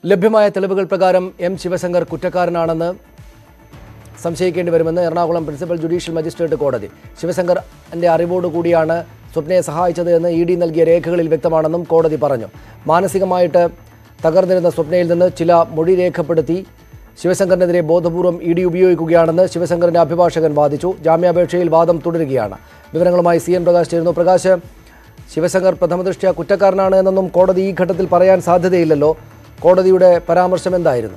ലഭ്യമായ തെളിവുകൾ പ്രകാരം എം ശിവശങ്കർ കുറ്റക്കാരനാണെന്ന് സംശയിക്കേണ്ടി വരുമെന്ന് എറണാകുളം പ്രിൻസിപ്പൽ ജുഡീഷ്യൽ മജിസ്ട്രേറ്റ് കോടതി ശിവശങ്കറിന്റെ അറിവോടുകൂടിയാണ് സ്വപ്നയെ സഹായിച്ചത് എന്ന് ഇ ഡി നൽകിയ രേഖകളിൽ വ്യക്തമാണെന്നും കോടതി പറഞ്ഞു മാനസികമായിട്ട് തകർന്നിരുന്ന സ്വപ്നയിൽ നിന്ന് ചില മൊഴി രേഖപ്പെടുത്തി ശിവശങ്കറിനെതിരെ ബോധപൂർവം ഇ ഡി ഉപയോഗിക്കുകയാണെന്ന് ശിവശങ്കറിന്റെ അഭിഭാഷകൻ വാദിച്ചു ജാമ്യാപേക്ഷയിൽ വാദം തുടരുകയാണ് വിവരങ്ങളുമായി സി എൻ പ്രകാശ് ചേരുന്നു പ്രകാശ് ശിവശങ്കർ പ്രഥമദൃഷ്ട്യാ കുറ്റക്കാരനാണ് എന്നൊന്നും കോടതി ഈ ഘട്ടത്തിൽ പറയാൻ സാധ്യതയില്ലല്ലോ കോടതിയുടെ പരാമർശം എന്തായിരുന്നു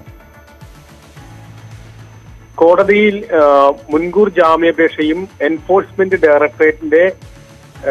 കോടതിയിൽ ആ, മുൻകൂർ ജാമ്യാപേക്ഷയും എൻഫോഴ്സ്മെന്റ് ഡയറക്ടറേറ്റിന്റെ ആ,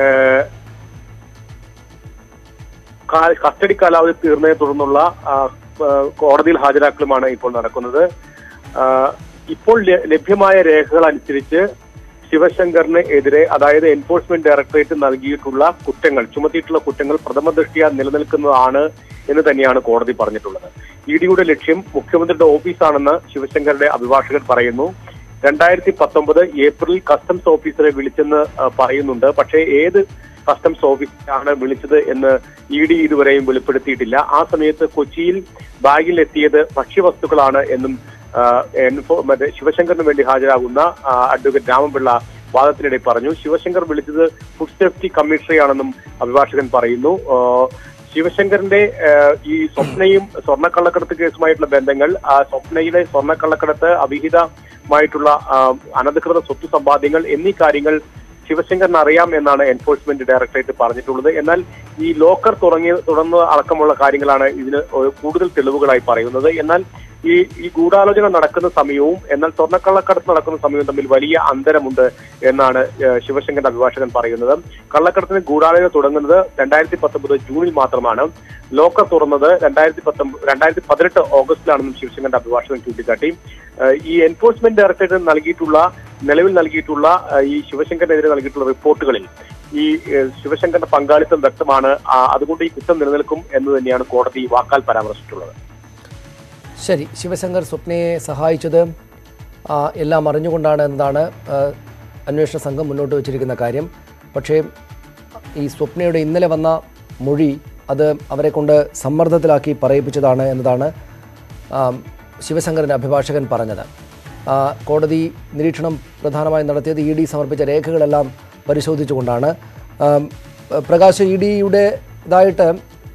കാ- കസ്റ്റഡി കാലാവധി തീർന്നതിനെ തുടർന്നുള്ള ആ, ആ, കോടതിയിൽ ഹാജരാക്കലുമാണ് ഇപ്പോൾ നടക്കുന്നത് ആ, ഇപ്പോൾ ല- ലഭ്യമായ രേഖകൾ അനുസരിച്ച് ശിവശങ്കറിന് എതിരെ അതായത് എൻഫോഴ്സ്മെന്റ് ഡയറക്ടറേറ്റ് നൽകിയിട്ടുള്ള കുറ്റങ്ങൾ ചുമത്തിയിട്ടുള്ള കുറ്റങ്ങൾ പ്രഥമ ദൃഷ്ടിയ നിലനിൽക്കുന്നതാണ് എന്ന് തന്നെയാണ് കോടതി പറഞ്ഞിട്ടുള്ളത് ഇ ഡിയുടെ ലക്ഷ്യം മുഖ്യമന്ത്രിയുടെ ഓഫീസാണെന്ന് ശിവശങ്കറുടെ അഭിഭാഷകൻ പറയുന്നു രണ്ടായിരത്തി പത്തൊമ്പത് ഏപ്രിൽ കസ്റ്റംസ് ഓഫീസറെ വിളിച്ചെന്ന് ആ, പറയുന്നുണ്ട് പക്ഷേ ഏത് കസ്റ്റംസ് ഓഫീസറാണ് വിളിച്ചത് എന്ന് ഇ ഡി ഇതുവരെയും വെളിപ്പെടുത്തിയിട്ടില്ല ആ സമയത്ത് കൊച്ചിയിൽ ബാഗിൽ എത്തിയത് ഭക്ഷ്യവസ്തുക്കളാണ് എന്നും ആ, എൻഫോ മറ്റേ ശിവശങ്കറിന് വേണ്ടി ഹാജരാകുന്ന ആ, അഡ്വക്കേറ്റ് രാമപിള്ള വാദത്തിനിടെ പറഞ്ഞു ശിവശങ്കർ വിളിച്ചത് ഫുഡ് സേഫ്റ്റി കമ്മീഷണറെയാണെന്നും അഭിഭാഷകൻ പറയുന്നു ആ, ശിവശങ്കറിന്റെ ആ, ഈ സ്വപ്നയും സ്വർണ്ണക്കള്ളക്കടത്ത് കേസുമായിട്ടുള്ള ബന്ധങ്ങൾ ആ സ്വപ്നയിലെ സ്വർണ്ണക്കള്ളക്കടത്ത് അവിഹിതമായിട്ടുള്ള ആ, അനധികൃത സ്വത്ത് സമ്പാദ്യങ്ങൾ എന്നീ കാര്യങ്ങൾ ശിവശങ്കറിന് അറിയാം എന്നാണ് എൻഫോഴ്സ്മെന്റ് ഡയറക്ടറേറ്റ് പറഞ്ഞിട്ടുള്ളത് എന്നാൽ ഈ ലോക്കർ തുടങ്ങി തുടർന്ന് അടക്കമുള്ള കാര്യങ്ങളാണ് ഇതിന് ഒരു കൂടുതൽ തെളിവുകളായി പറയുന്നത് എന്നാൽ ഈ ഈ ഗൂഢാലോചന നടക്കുന്ന സമയവും എന്നാൽ സ്വർണ്ണക്കള്ളക്കടത്ത് നടക്കുന്ന സമയവും തമ്മിൽ വലിയ അന്തരമുണ്ട് എന്നാണ് ഏഹ്, ശിവശങ്കറിന്റെ അഭിഭാഷകൻ പറയുന്നത് കള്ളക്കടത്തിന് ഗൂഢാലോചന തുടങ്ങുന്നത് രണ്ടായിരത്തി പത്തൊമ്പത് ജൂണിൽ മാത്രമാണ് ലോക്കർ തുറന്നത് രണ്ടായിരത്തി പത്തൊമ്പത് രണ്ടായിരത്തി പതിനെട്ട് ഓഗസ്റ്റിലാണെന്നും ശിവശങ്കറിന്റെ അഭിഭാഷകൻ ചൂണ്ടിക്കാട്ടി ഏഹ്, ഈ എൻഫോഴ്സ്മെന്റ് ഡയറക്ടറേറ്റ് നൽകിയിട്ടുള്ള നിലവിൽ നൽകിയിട്ടുള്ള ഏഹ്, ഈ ശിവശങ്കറിനെതിരെ നൽകിയിട്ടുള്ള റിപ്പോർട്ടുകളിൽ ഈ ഏഹ്, ശിവശങ്കറിന്റെ പങ്കാളിത്തം വ്യക്തമാണ് ആ, അതുകൊണ്ട് ഈ കുറ്റം നിലനിൽക്കും എന്ന് തന്നെയാണ് കോടതി വാക്കാൽ പരാമർശിച്ചിട്ടുള്ളത് ശരി ശിവശങ്കർ സ്വപ്നയെ സഹായിച്ചത് ആ, എല്ലാം അറിഞ്ഞുകൊണ്ടാണ് എന്നതാണ് ആ, അന്വേഷണ സംഘം മുന്നോട്ട് വച്ചിരിക്കുന്ന കാര്യം പക്ഷേ ഈ സ്വപ്നയുടെ ഇന്നലെ വന്ന മൊഴി അത് അവരെ കൊണ്ട് സമ്മർദ്ദത്തിലാക്കി പറയിപ്പിച്ചതാണ് എന്നതാണ് ആ, ശിവശങ്കറിൻ്റെ അഭിഭാഷകൻ പറഞ്ഞത് ആ, കോടതി നിരീക്ഷണം പ്രധാനമായും നടത്തിയത് ഇ ഡി സമർപ്പിച്ച രേഖകളെല്ലാം പരിശോധിച്ചുകൊണ്ടാണ് ആ, പ്രകാശ് ഇ ഡിയുടേതായിട്ട്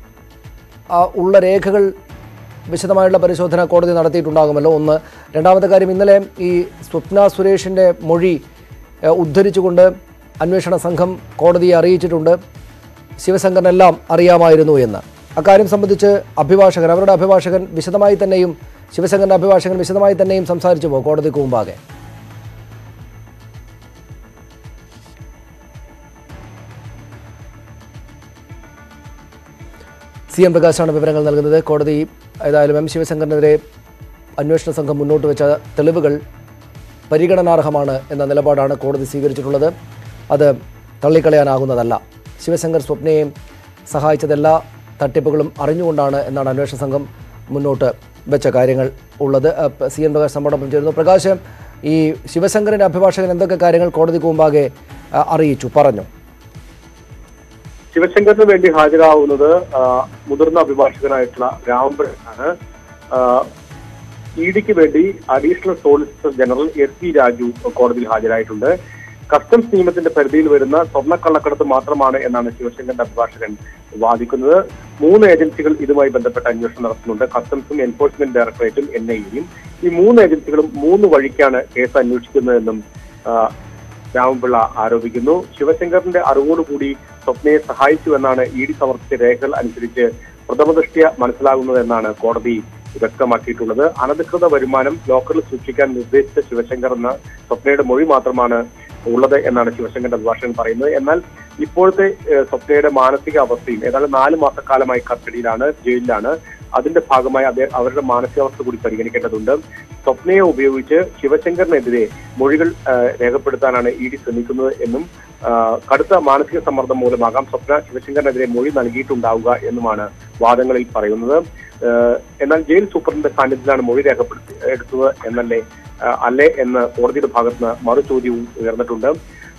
ആ ഉള്ള രേഖകൾ വിശദമായുള്ള പരിശോധന കോടതി നടത്തിയിട്ടുണ്ടാകുമല്ലോ ഒന്ന് രണ്ടാമത്തെ കാര്യം ഇന്നലെ ഈ സ്വപ്ന സുരേഷിൻ്റെ മൊഴി ഏഹ്, ഉദ്ധരിച്ചുകൊണ്ട് അന്വേഷണ സംഘം കോടതിയെ അറിയിച്ചിട്ടുണ്ട് ശിവശങ്കറിനെല്ലാം അറിയാമായിരുന്നു എന്ന് അക്കാര്യം സംബന്ധിച്ച് അഭിഭാഷകൻ അവരുടെ അഭിഭാഷകൻ വിശദമായി തന്നെയും ശിവശങ്കറിൻ്റെ അഭിഭാഷകൻ വിശദമായി തന്നെയും സംസാരിച്ചു പോകും കോടതിക്ക് മുമ്പാകെ സി എം പ്രകാശാണ് വിവരങ്ങൾ നൽകുന്നത് കോടതി ഏതായാലും എം ശിവശങ്കറിനെതിരെ അന്വേഷണ സംഘം മുന്നോട്ട് വെച്ച തെളിവുകൾ പരിഗണനാർഹമാണ് എന്ന നിലപാടാണ് കോടതി സ്വീകരിച്ചിട്ടുള്ളത് അത് തള്ളിക്കളയാനാകുന്നതല്ല ശിവശങ്കർ സ്വപ്നയെ സഹായിച്ചതെല്ലാ തട്ടിപ്പുകളും അറിഞ്ഞുകൊണ്ടാണ് എന്നാണ് അന്വേഷണ സംഘം മുന്നോട്ട് വെച്ച കാര്യങ്ങൾ ഉള്ളത് അഹ് സി എൻ പ്രകാശ് നമ്മോടൊപ്പം ചേരുന്നു പ്രകാശ് ഈ ശിവശങ്കറിൻ്റെ അഭിഭാഷകൻ എന്തൊക്കെ കാര്യങ്ങൾ കോടതിക്ക് മുമ്പാകെ അഹ് അറിയിച്ചു പറഞ്ഞു ശിവശങ്കറിന് വേണ്ടി ഹാജരാകുന്നത് ആ, മുതിർന്ന അഭിഭാഷകനായിട്ടുള്ള രാമപിള്ളയാണ് ഇ ഡിക്ക് വേണ്ടി additional solicitor general S P Raju കോടതിയിൽ ഹാജരായിട്ടുണ്ട് കസ്റ്റംസ് നിയമത്തിന്റെ പരിധിയിൽ വരുന്ന സ്വർണ്ണക്കള്ളക്കടത്ത് മാത്രമാണ് എന്നാണ് ശിവശങ്കറിന്റെ അഭിഭാഷകൻ വാദിക്കുന്നത് മൂന്ന് ഏജൻസികൾ ഇതുമായി ബന്ധപ്പെട്ട അന്വേഷണം നടത്തുന്നുണ്ട് കസ്റ്റംസും എൻഫോഴ്സ്മെന്റ് ഡയറക്ടറേറ്റും എൻ ഐയും ഈ മൂന്ന് ഏജൻസികളും മൂന്ന് വഴിക്കാണ് കേസ് അന്വേഷിക്കുന്നതെന്നും ആ, രാമപിള്ള ആരോപിക്കുന്നു ശിവശങ്കറിന്റെ അറിവോടുകൂടി സ്വപ്നയെ സഹായിച്ചു എന്നാണ് ഇ ഡി സമർപ്പിച്ച രേഖകൾ അനുസരിച്ച് പ്രഥമദൃഷ്ട്യ മനസ്സിലാകുന്നതെന്നാണ് കോടതി വ്യക്തമാക്കിയിട്ടുള്ളത് അനധികൃത വരുമാനം ലോക്കറിൽ സൂക്ഷിക്കാൻ നിർദ്ദേശിച്ച ശിവശങ്കർ എന്ന സ്വപ്നയുടെ മൊഴി മാത്രമാണ് ഉള്ളത് എന്നാണ് ശിവശങ്കറിന്റെ അഭിഭാഷകൻ പറയുന്നത് എന്നാൽ ഇപ്പോഴത്തെ ഏഹ്, സ്വപ്നയുടെ മാനസിക അവസ്ഥയും ഏതാണ്ട് നാല് മാസക്കാലമായി കസ്റ്റഡിയിലാണ് ജയിലിലാണ് അതിന്റെ ഭാഗമായി അതേ അവരുടെ മാനസികാവസ്ഥ കൂടി പരിഗണിക്കേണ്ടതുണ്ട് സ്വപ്നയെ ഉപയോഗിച്ച് ശിവശങ്കറിനെതിരെ മൊഴികൾ ആ, രേഖപ്പെടുത്താനാണ് ഇ ഡി ശ്രമിക്കുന്നത് എന്നും ആ, കടുത്ത മാനസിക സമ്മർദ്ദം മൂലമാകാം സ്വപ്ന ശിവശങ്കറിനെതിരെ മൊഴി നൽകിയിട്ടുണ്ടാവുക എന്നുമാണ് വാദങ്ങളിൽ പറയുന്നത് ആ, എന്നാൽ ജയിൽ സൂപ്രണ്ടിന്റെ സാന്നിധ്യത്തിലാണ് മൊഴി രേഖപ്പെടുത്തി എടുത്തത് എന്നല്ലേ ആ, അല്ലേ എന്ന് കോടതിയുടെ ഭാഗത്തുനിന്ന് മറു ചോദ്യവും ഉയർന്നിട്ടുണ്ട്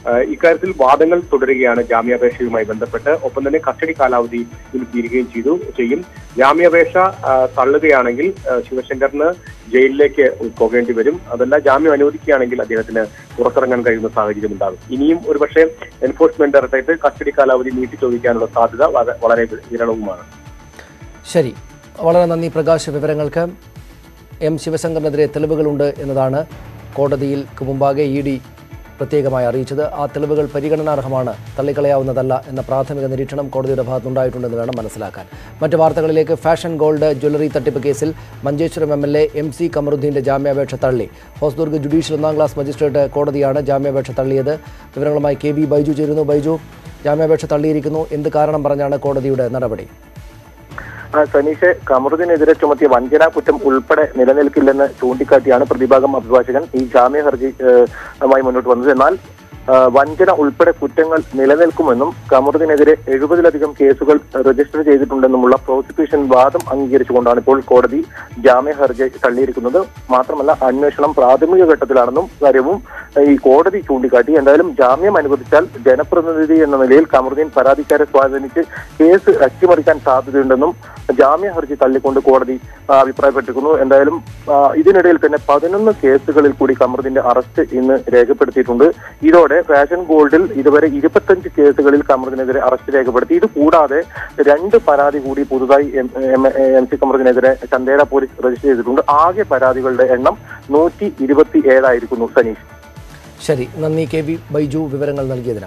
ആ, ഇക്കാര്യത്തിൽ വാദങ്ങൾ തുടരുകയാണ് ജാമ്യാപേക്ഷയുമായി ബന്ധപ്പെട്ട് ഒപ്പം തന്നെ കസ്റ്റഡി കാലാവധി ഇതിൽ തീരുകയും ചെയ്തു ചെയ്യും ജാമ്യാപേക്ഷ ആ, തള്ളുകയാണെങ്കിൽ ആ, ശിവശങ്കറിന് ജയിലിലേക്ക് പോകേണ്ടി വരും അതല്ല ജാമ്യം അനുവദിക്കുകയാണെങ്കിൽ അദ്ദേഹത്തിന് പുറത്തിറങ്ങാൻ കഴിയുന്ന സാഹചര്യം ഉണ്ടാകും ഇനിയും ഒരുപക്ഷെ എൻഫോഴ്സ്മെന്റ് ഡയറക്ടറേറ്റ് കസ്റ്റഡി കാലാവധി നീട്ടി ചോദിക്കാനുള്ള സാധ്യത വള- വളരെ വിരളവുമാണ് ശരി വളരെ നന്ദി പ്രകാശ് വിവരങ്ങൾക്ക് എം ശിവശങ്കറിനെതിരെ തെളിവുകളുണ്ട് എന്നതാണ് കോടതിയിൽ മുമ്പാകെ ഇ ഡി പ്രത്യേകമായി അറിയിച്ചത് ആ തെളിവുകൾ പരിഗണനാർഹമാണ് തള്ളിക്കളയാവുന്നതല്ല എന്ന പ്രാഥമിക നിരീക്ഷണം കോടതിയുടെ ഭാഗത്തുണ്ടായിട്ടുണ്ടെന്ന് വേണം മനസ്സിലാക്കാൻ മറ്റ് വാർത്തകളിലേക്ക് ഫാഷൻ ഗോൾഡ് ജ്വല്ലറി തട്ടിപ്പ് കേസിൽ Manjeshwaram M L A M C കമറുദ്ദീന്റെ ജാമ്യാപേക്ഷ തള്ളി ഹോസ്ദുർഗ് ജുഡീഷ്യൽ ഒന്നാം ക്ലാസ് മജിസ്ട്രേറ്റ് കോടതിയാണ് ജാമ്യാപേക്ഷ തള്ളിയത് വിവരങ്ങളുമായി കെ വി ബൈജു ചേരുന്നു ബൈജു ജാമ്യാപേക്ഷ തള്ളിയിരിക്കുന്നു എന്ത് കാരണം പറഞ്ഞാണ് കോടതിയുടെ നടപടി ആ, സനീഷ് കമറുദ്ദീനെതിരെ ചുമത്തിയ വഞ്ചനാ കുറ്റം ഉൾപ്പെടെ നിലനിൽക്കില്ലെന്ന് ചൂണ്ടിക്കാട്ടിയാണ് പ്രതിഭാഗം അഭിഭാഷകൻ ഈ ജാമ്യ ഹർജി ഏഹ്, മായി മുന്നോട്ട് വന്നത് എന്നാൽ ആ, വഞ്ചന ഉൾപ്പെടെ കുറ്റങ്ങൾ നിലനിൽക്കുമെന്നും കമറുദ്ദീനെതിരെ എഴുപതിലധികം കേസുകൾ രജിസ്റ്റർ ചെയ്തിട്ടുണ്ടെന്നുമുള്ള പ്രോസിക്യൂഷൻ വാദം അംഗീകരിച്ചുകൊണ്ടാണ് ഇപ്പോൾ കോടതി ജാമ്യ ഹർജി തള്ളിയിരിക്കുന്നത് മാത്രമല്ല അന്വേഷണം പ്രാഥമിക ഘട്ടത്തിലാണെന്നും കാര്യവും ഈ കോടതി ചൂണ്ടിക്കാട്ടി എന്തായാലും ജാമ്യം അനുവദിച്ചാൽ ജനപ്രതിനിധി എന്ന നിലയിൽ കമറുദ്ദീൻ പരാതിക്കാരെ സ്വാധീനിച്ച് കേസ് അട്ടിമറിക്കാൻ സാധ്യതയുണ്ടെന്നും ജാമ്യ ഹർജി തള്ളിക്കൊണ്ട് കോടതി ആ, അഭിപ്രായപ്പെട്ടിരിക്കുന്നു എന്തായാലും ആ, ഇതിനിടയിൽ തന്നെ പതിനൊന്ന് കേസുകളിൽ കൂടി കമറുദ്ദീന്റെ അറസ്റ്റ് ഇന്ന് രേഖപ്പെടുത്തിയിട്ടുണ്ട് ഇതോടെ ഫാഷൻ ഗോൾഡിൽ ഇതുവരെ ഇരുപത്തഞ്ച് കേസുകളിൽ കമറുദ്ദീനെതിരെ അറസ്റ്റ് രേഖപ്പെടുത്തി ഇത് കൂടാതെ രണ്ട് പരാതി കൂടി പുതുതായി എം എം- എം സി കമറുദ്ദീനെതിരെ ചന്ദേര പോലീസ് രജിസ്റ്റർ ചെയ്തിട്ടുണ്ട് ആകെ പരാതികളുടെ എണ്ണം നൂറ്റി ഇരുപത്തി ഏഴായിരിക്കുന്നു സനീഷ് ശരി നന്ദി കെ വി ബൈജു വിവരങ്ങൾ നൽകിയതിന്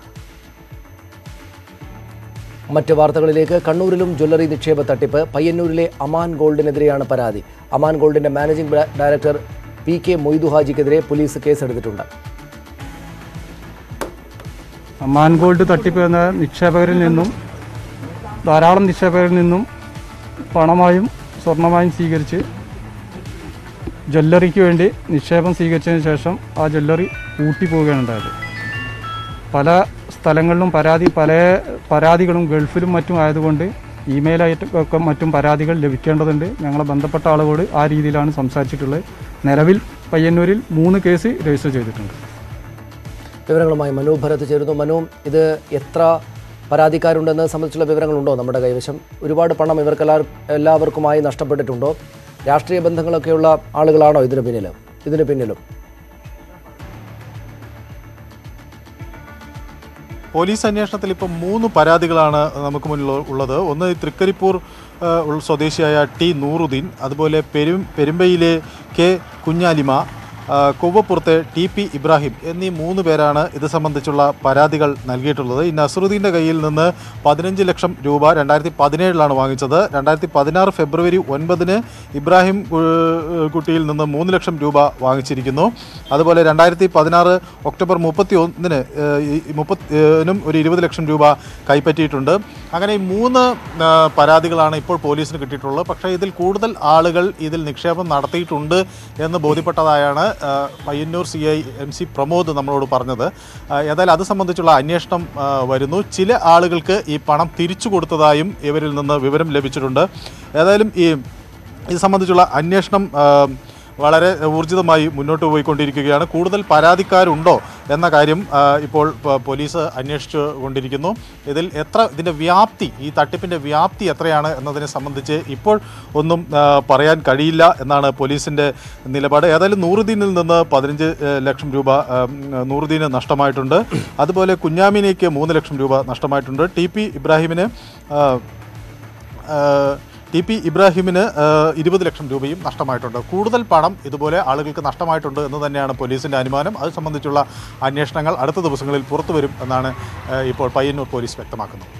മറ്റ് വാർത്തകളിലേക്ക് കണ്ണൂരിലും ജ്വല്ലറി നിക്ഷേപ തട്ടിപ്പ് പയ്യന്നൂരിലെ അമാൻ ഗോൾഡിനെതിരെയാണ് പരാതി അമാൻ ഗോൾഡിന്റെ മാനേജിംഗ് ഡയ- ഡയറക്ടർ പി കെ മൊയ്തു ഹാജിക്കെതിരെ പോലീസ് കേസെടുത്തിട്ടുണ്ട് അമ്മാൻ ഗോൾഡ് തട്ടിപ്പ് എന്ന നിക്ഷേപകരിൽ നിന്നും ധാരാളം നിക്ഷേപകരിൽ നിന്നും പണമായും സ്വർണമായും സ്വീകരിച്ച് ജ്വല്ലറിക്ക് വേണ്ടി നിക്ഷേപം സ്വീകരിച്ചതിന് ശേഷം ആ ജ്വല്ലറി പൂട്ടിപ്പോവുകയാണ് ഉണ്ടായത് പല സ്ഥലങ്ങളിലും പരാതി പല പരാതികളും ഗൾഫിലും മറ്റും ആയതുകൊണ്ട് ഇമെയിലായിട്ടൊക്കെ മറ്റും പരാതികൾ ലഭിക്കേണ്ടതുണ്ട് ഞങ്ങളെ ബന്ധപ്പെട്ട ആളുകളോട് ആ രീതിയിലാണ് സംസാരിച്ചിട്ടുള്ളത് നിലവിൽ പയ്യന്നൂരിൽ മൂന്ന് കേസ് രജിസ്റ്റർ ചെയ്തിട്ടുണ്ട് വിവരങ്ങളുമായി മനു ഭരത് ചേരുന്നു മനു ഇത് എത്ര പരാതിക്കാരുണ്ടെന്ന് സംബന്ധിച്ചുള്ള വിവരങ്ങളുണ്ടോ നമ്മുടെ കൈവശം ഒരുപാട് പണം ഇവർക്കെല്ലാ എല്ലാവർക്കുമായി നഷ്ടപ്പെട്ടിട്ടുണ്ടോ രാഷ്ട്രീയ ബന്ധങ്ങളൊക്കെയുള്ള ആളുകളാണോ ഇതിന് പിന്നിലും ഇതിന് പിന്നിലും പോലീസ് അന്വേഷണത്തിൽ ഇപ്പം മൂന്ന് പരാതികളാണ് നമുക്ക് മുന്നിൽ ഉള്ളത് ഒന്ന് തൃക്കരിപ്പൂർ ആ, ഉൾ- സ്വദേശിയായ ടി നൂറുദ്ദീൻ അതുപോലെ പെരും പെരുമ്പയിലെ കെ കുഞ്ഞാലിമ ആ, കൊവ്വപ്പുറത്തെ ടി പി ഇബ്രാഹിം എന്നീ മൂന്ന് പേരാണ് ഇത് സംബന്ധിച്ചുള്ള പരാതികൾ നൽകിയിട്ടുള്ളത് ഈ നസറുദ്ദീൻ്റെ കയ്യിൽ നിന്ന് പതിനഞ്ച് ലക്ഷം രൂപ രണ്ടായിരത്തി പതിനേഴിലാണ് വാങ്ങിച്ചത് രണ്ടായിരത്തി പതിനാറ് ഫെബ്രുവരി ഒൻപതിന് ഇബ്രാഹിം കു- കുട്ടിയിൽ നിന്ന് മൂന്ന് ലക്ഷം രൂപ വാങ്ങിച്ചിരിക്കുന്നു അതുപോലെ രണ്ടായിരത്തി പതിനാറ് ഒക്ടോബർ മുപ്പത്തി ഒന്നിന് മുപ്പത്തിനും ഒരു ഇരുപത് ലക്ഷം രൂപ കൈപ്പറ്റിയിട്ടുണ്ട് അങ്ങനെ ഈ മൂന്ന് ആ, പരാതികളാണ് ഇപ്പോൾ പോലീസിന് കിട്ടിയിട്ടുള്ളത് പക്ഷേ ഇതിൽ കൂടുതൽ ആളുകൾ ഇതിൽ നിക്ഷേപം നടത്തിയിട്ടുണ്ട് എന്ന് ബോധ്യപ്പെട്ടതായാണ് ആ, Payyanur C I M C Pramod നമ്മളോട് പറഞ്ഞത് ആ, ഏതായാലും അത് സംബന്ധിച്ചുള്ള അന്വേഷണം ആ, വരുന്നു ചില ആളുകൾക്ക് ഈ പണം തിരിച്ചു കൊടുത്തതായും ഇവരിൽ നിന്ന് വിവരം ലഭിച്ചിട്ടുണ്ട് ഏതായാലും ഈ ഇത് സംബന്ധിച്ചുള്ള അന്വേഷണം ആ, വളരെ ഊർജിതമായി മുന്നോട്ട് പോയിക്കൊണ്ടിരിക്കുകയാണ് കൂടുതൽ പരാതിക്കാരുണ്ടോ എന്ന കാര്യം ആ, ഇപ്പോൾ പ- പോലീസ് അന്വേഷിച്ചു കൊണ്ടിരിക്കുന്നു ഇതിൽ എത്ര ഇതിൻ്റെ വ്യാപ്തി ഈ തട്ടിപ്പിൻ്റെ വ്യാപ്തി എത്രയാണ് എന്നതിനെ സംബന്ധിച്ച് ഇപ്പോൾ ഒന്നും ആ, പറയാൻ കഴിയില്ല എന്നാണ് പോലീസിൻ്റെ നിലപാട് ഏതായാലും നൂറുദ്ദീനിൽ നിന്ന് പതിനഞ്ച് ഏ, ലക്ഷം രൂപ ആ, ഉം, നൂറുദ്ദീന് നഷ്ടമായിട്ടുണ്ട് അതുപോലെ കുഞ്ഞാമിനേക്ക് മൂന്ന് ലക്ഷം രൂപ നഷ്ടമായിട്ടുണ്ട് ടി പി ഇബ്രാഹിമിന് ആ, ഏഹ് ടി പി ഇബ്രാഹിമിന് ഏഹ് ഇരുപത് ലക്ഷം രൂപയും നഷ്ടമായിട്ടുണ്ട് കൂടുതൽ പണം ഇതുപോലെ ആളുകൾക്ക് നഷ്ടമായിട്ടുണ്ട് എന്ന് തന്നെയാണ് പോലീസിൻ്റെ അനുമാനം അത് സംബന്ധിച്ചുള്ള അന്വേഷണങ്ങൾ അടുത്ത ദിവസങ്ങളിൽ പുറത്തു വരും എന്നാണ് ഏഹ് ഇപ്പോൾ പയ്യന്നൂർ പോലീസ് വ്യക്തമാക്കുന്നത്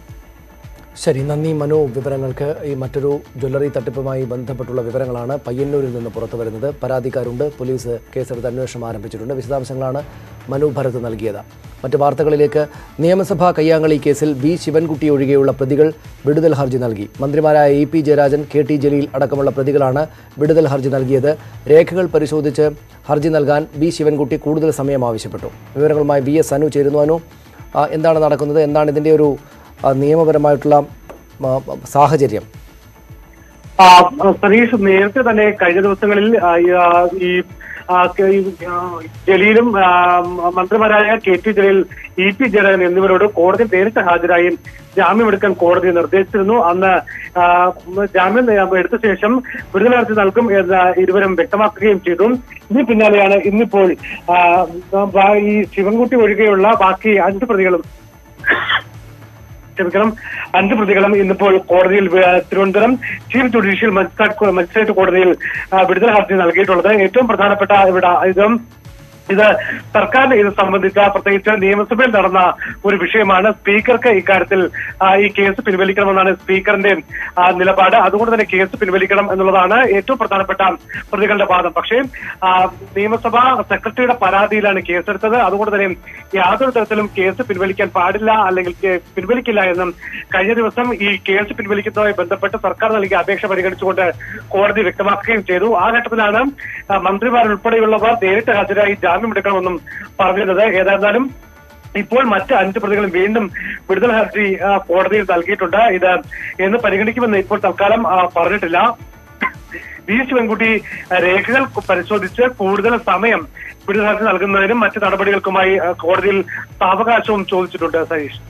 ശരി നന്ദി മനു വിവരങ്ങൾക്ക് ഈ മറ്റൊരു ജ്വല്ലറി തട്ടിപ്പുമായി ബന്ധപ്പെട്ടുള്ള വിവരങ്ങളാണ് പയ്യന്നൂരിൽ നിന്ന് പുറത്തു വരുന്നത് പരാതിക്കാരുണ്ട് പോലീസ് കേസെടുത്ത് അന്വേഷണം ആരംഭിച്ചിട്ടുണ്ട് വിശദാംശങ്ങളാണ് മനു ഭരത് നൽകിയത് മറ്റ് വാർത്തകളിലേക്ക് നിയമസഭാ കയ്യാങ്കളി കേസിൽ വി ശിവൻകുട്ടി ഒഴികെയുള്ള പ്രതികൾ വിടുതൽ ഹർജി നൽകി മന്ത്രിമാരായ E P Jayarajan K T Jaleel അടക്കമുള്ള പ്രതികളാണ് വിടുതൽ ഹർജി നൽകിയത് രേഖകൾ പരിശോധിച്ച് ഹർജി നൽകാൻ വി ശിവൻകുട്ടി കൂടുതൽ സമയം ആവശ്യപ്പെട്ടു വിവരങ്ങളുമായി വി എസ് അനു ചേരുന്നു അനു ആ, എന്താണ് നടക്കുന്നത് എന്താണ് ഇതിൻ്റെ ഒരു ആ, നിയമപരമായിട്ടുള്ള ആ, സാഹചര്യം ആ, സതീഷ് നേരത്തെ തന്നെ കഴിഞ്ഞ ദിവസങ്ങളിൽ ആ, ഈ, ആ, ഈ ആ, കെ- ഈ, ആ, ജലീലും ആ, മന്ത്രിമാരായ K T Jaleel E P Jayarajan എന്നിവരോട് കോടതി നേരിട്ട് ഹാജരായി ജാമ്യമെടുക്കാൻ കോടതി നിർദ്ദേശിച്ചിരുന്നു അന്ന് ആ, ജാമ്യം എടുത്ത ശേഷം വിടുതൽ ഹർജി നൽകും എന്ന് ഇരുവരും വ്യക്തമാക്കുകയും ചെയ്തു ഇതിന് പിന്നാലെയാണ് ഇന്നിപ്പോൾ ആ, ബാ- ഈ ശിവൻകുട്ടി ഒഴികെയുള്ള ബാക്കി അഞ്ച് പ്രതികളും ക്ഷമിക്കണം അഞ്ച് പ്രതികളും ഇന്നിപ്പോൾ കോടതിയിൽ വ- Thiruvananthapuram chief judicial magistrate magistrate കോടതിയിൽ ആ, വിടുതൽ ഹർജി നൽകിയിട്ടുള്ളത് ഏറ്റവും പ്രധാനപ്പെട്ട ഇവിടെ ഇതും ഇത് സർക്കാരിന് ഇത് സംബന്ധിച്ച പ്രത്യേകിച്ച് നിയമസഭയിൽ നടന്ന ഒരു വിഷയമാണ് സ്പീക്കർക്ക് ഇക്കാര്യത്തിൽ ആ, ഈ കേസ് പിൻവലിക്കണമെന്നാണ് സ്പീക്കറിന്റെ ആ, നിലപാട് അതുകൊണ്ട് തന്നെ കേസ് പിൻവലിക്കണം എന്നുള്ളതാണ് ഏറ്റവും പ്രധാനപ്പെട്ട പ്രതികളുടെ വാദം പക്ഷേ ആ, നിയമസഭാ സെക്രട്ടറിയുടെ പരാതിയിലാണ് കേസെടുത്തത് അതുകൊണ്ട് തന്നെ യാതൊരു തരത്തിലും കേസ് പിൻവലിക്കാൻ പാടില്ല അല്ലെങ്കിൽ കേ- പിൻവലിക്കില്ല എന്നും കഴിഞ്ഞ ദിവസം ഈ കേസ് പിൻവലിക്കുന്നതുമായി ബന്ധപ്പെട്ട് സർക്കാർ നൽകിയ അപേക്ഷ പരിഗണിച്ചുകൊണ്ട് കോടതി വ്യക്തമാക്കുകയും ചെയ്തു ആ ഘട്ടത്തിലാണ് ആ, മന്ത്രിമാരുൾപ്പെടെയുള്ളവർ നേരിട്ട് ഹാജരായി ജാമ്യമെടുക്കണമെന്നും പറഞ്ഞിരുന്നത് ഏതായിരുന്നാലും ഇപ്പോൾ മറ്റ് അഞ്ച് പ്രതികളും വീണ്ടും വിടുതൽ ഹർജി ആ, കോടതിയിൽ നൽകിയിട്ടുണ്ട് ഇത് എന്ന് പരിഗണിക്കുമെന്ന് ഇപ്പോൾ തൽക്കാലം ആ, പറഞ്ഞിട്ടില്ല വി ശിവൻകുട്ടി ആ, രേഖകൾ പരിശോധിച്ച് കൂടുതൽ സമയം വിടുതൽ ഹർജി നൽകുന്നതിനും മറ്റ് നടപടികൾക്കുമായി ആ, കോടതിയിൽ സാവകാശവും ചോദിച്ചിട്ടുണ്ട് സതീഷ്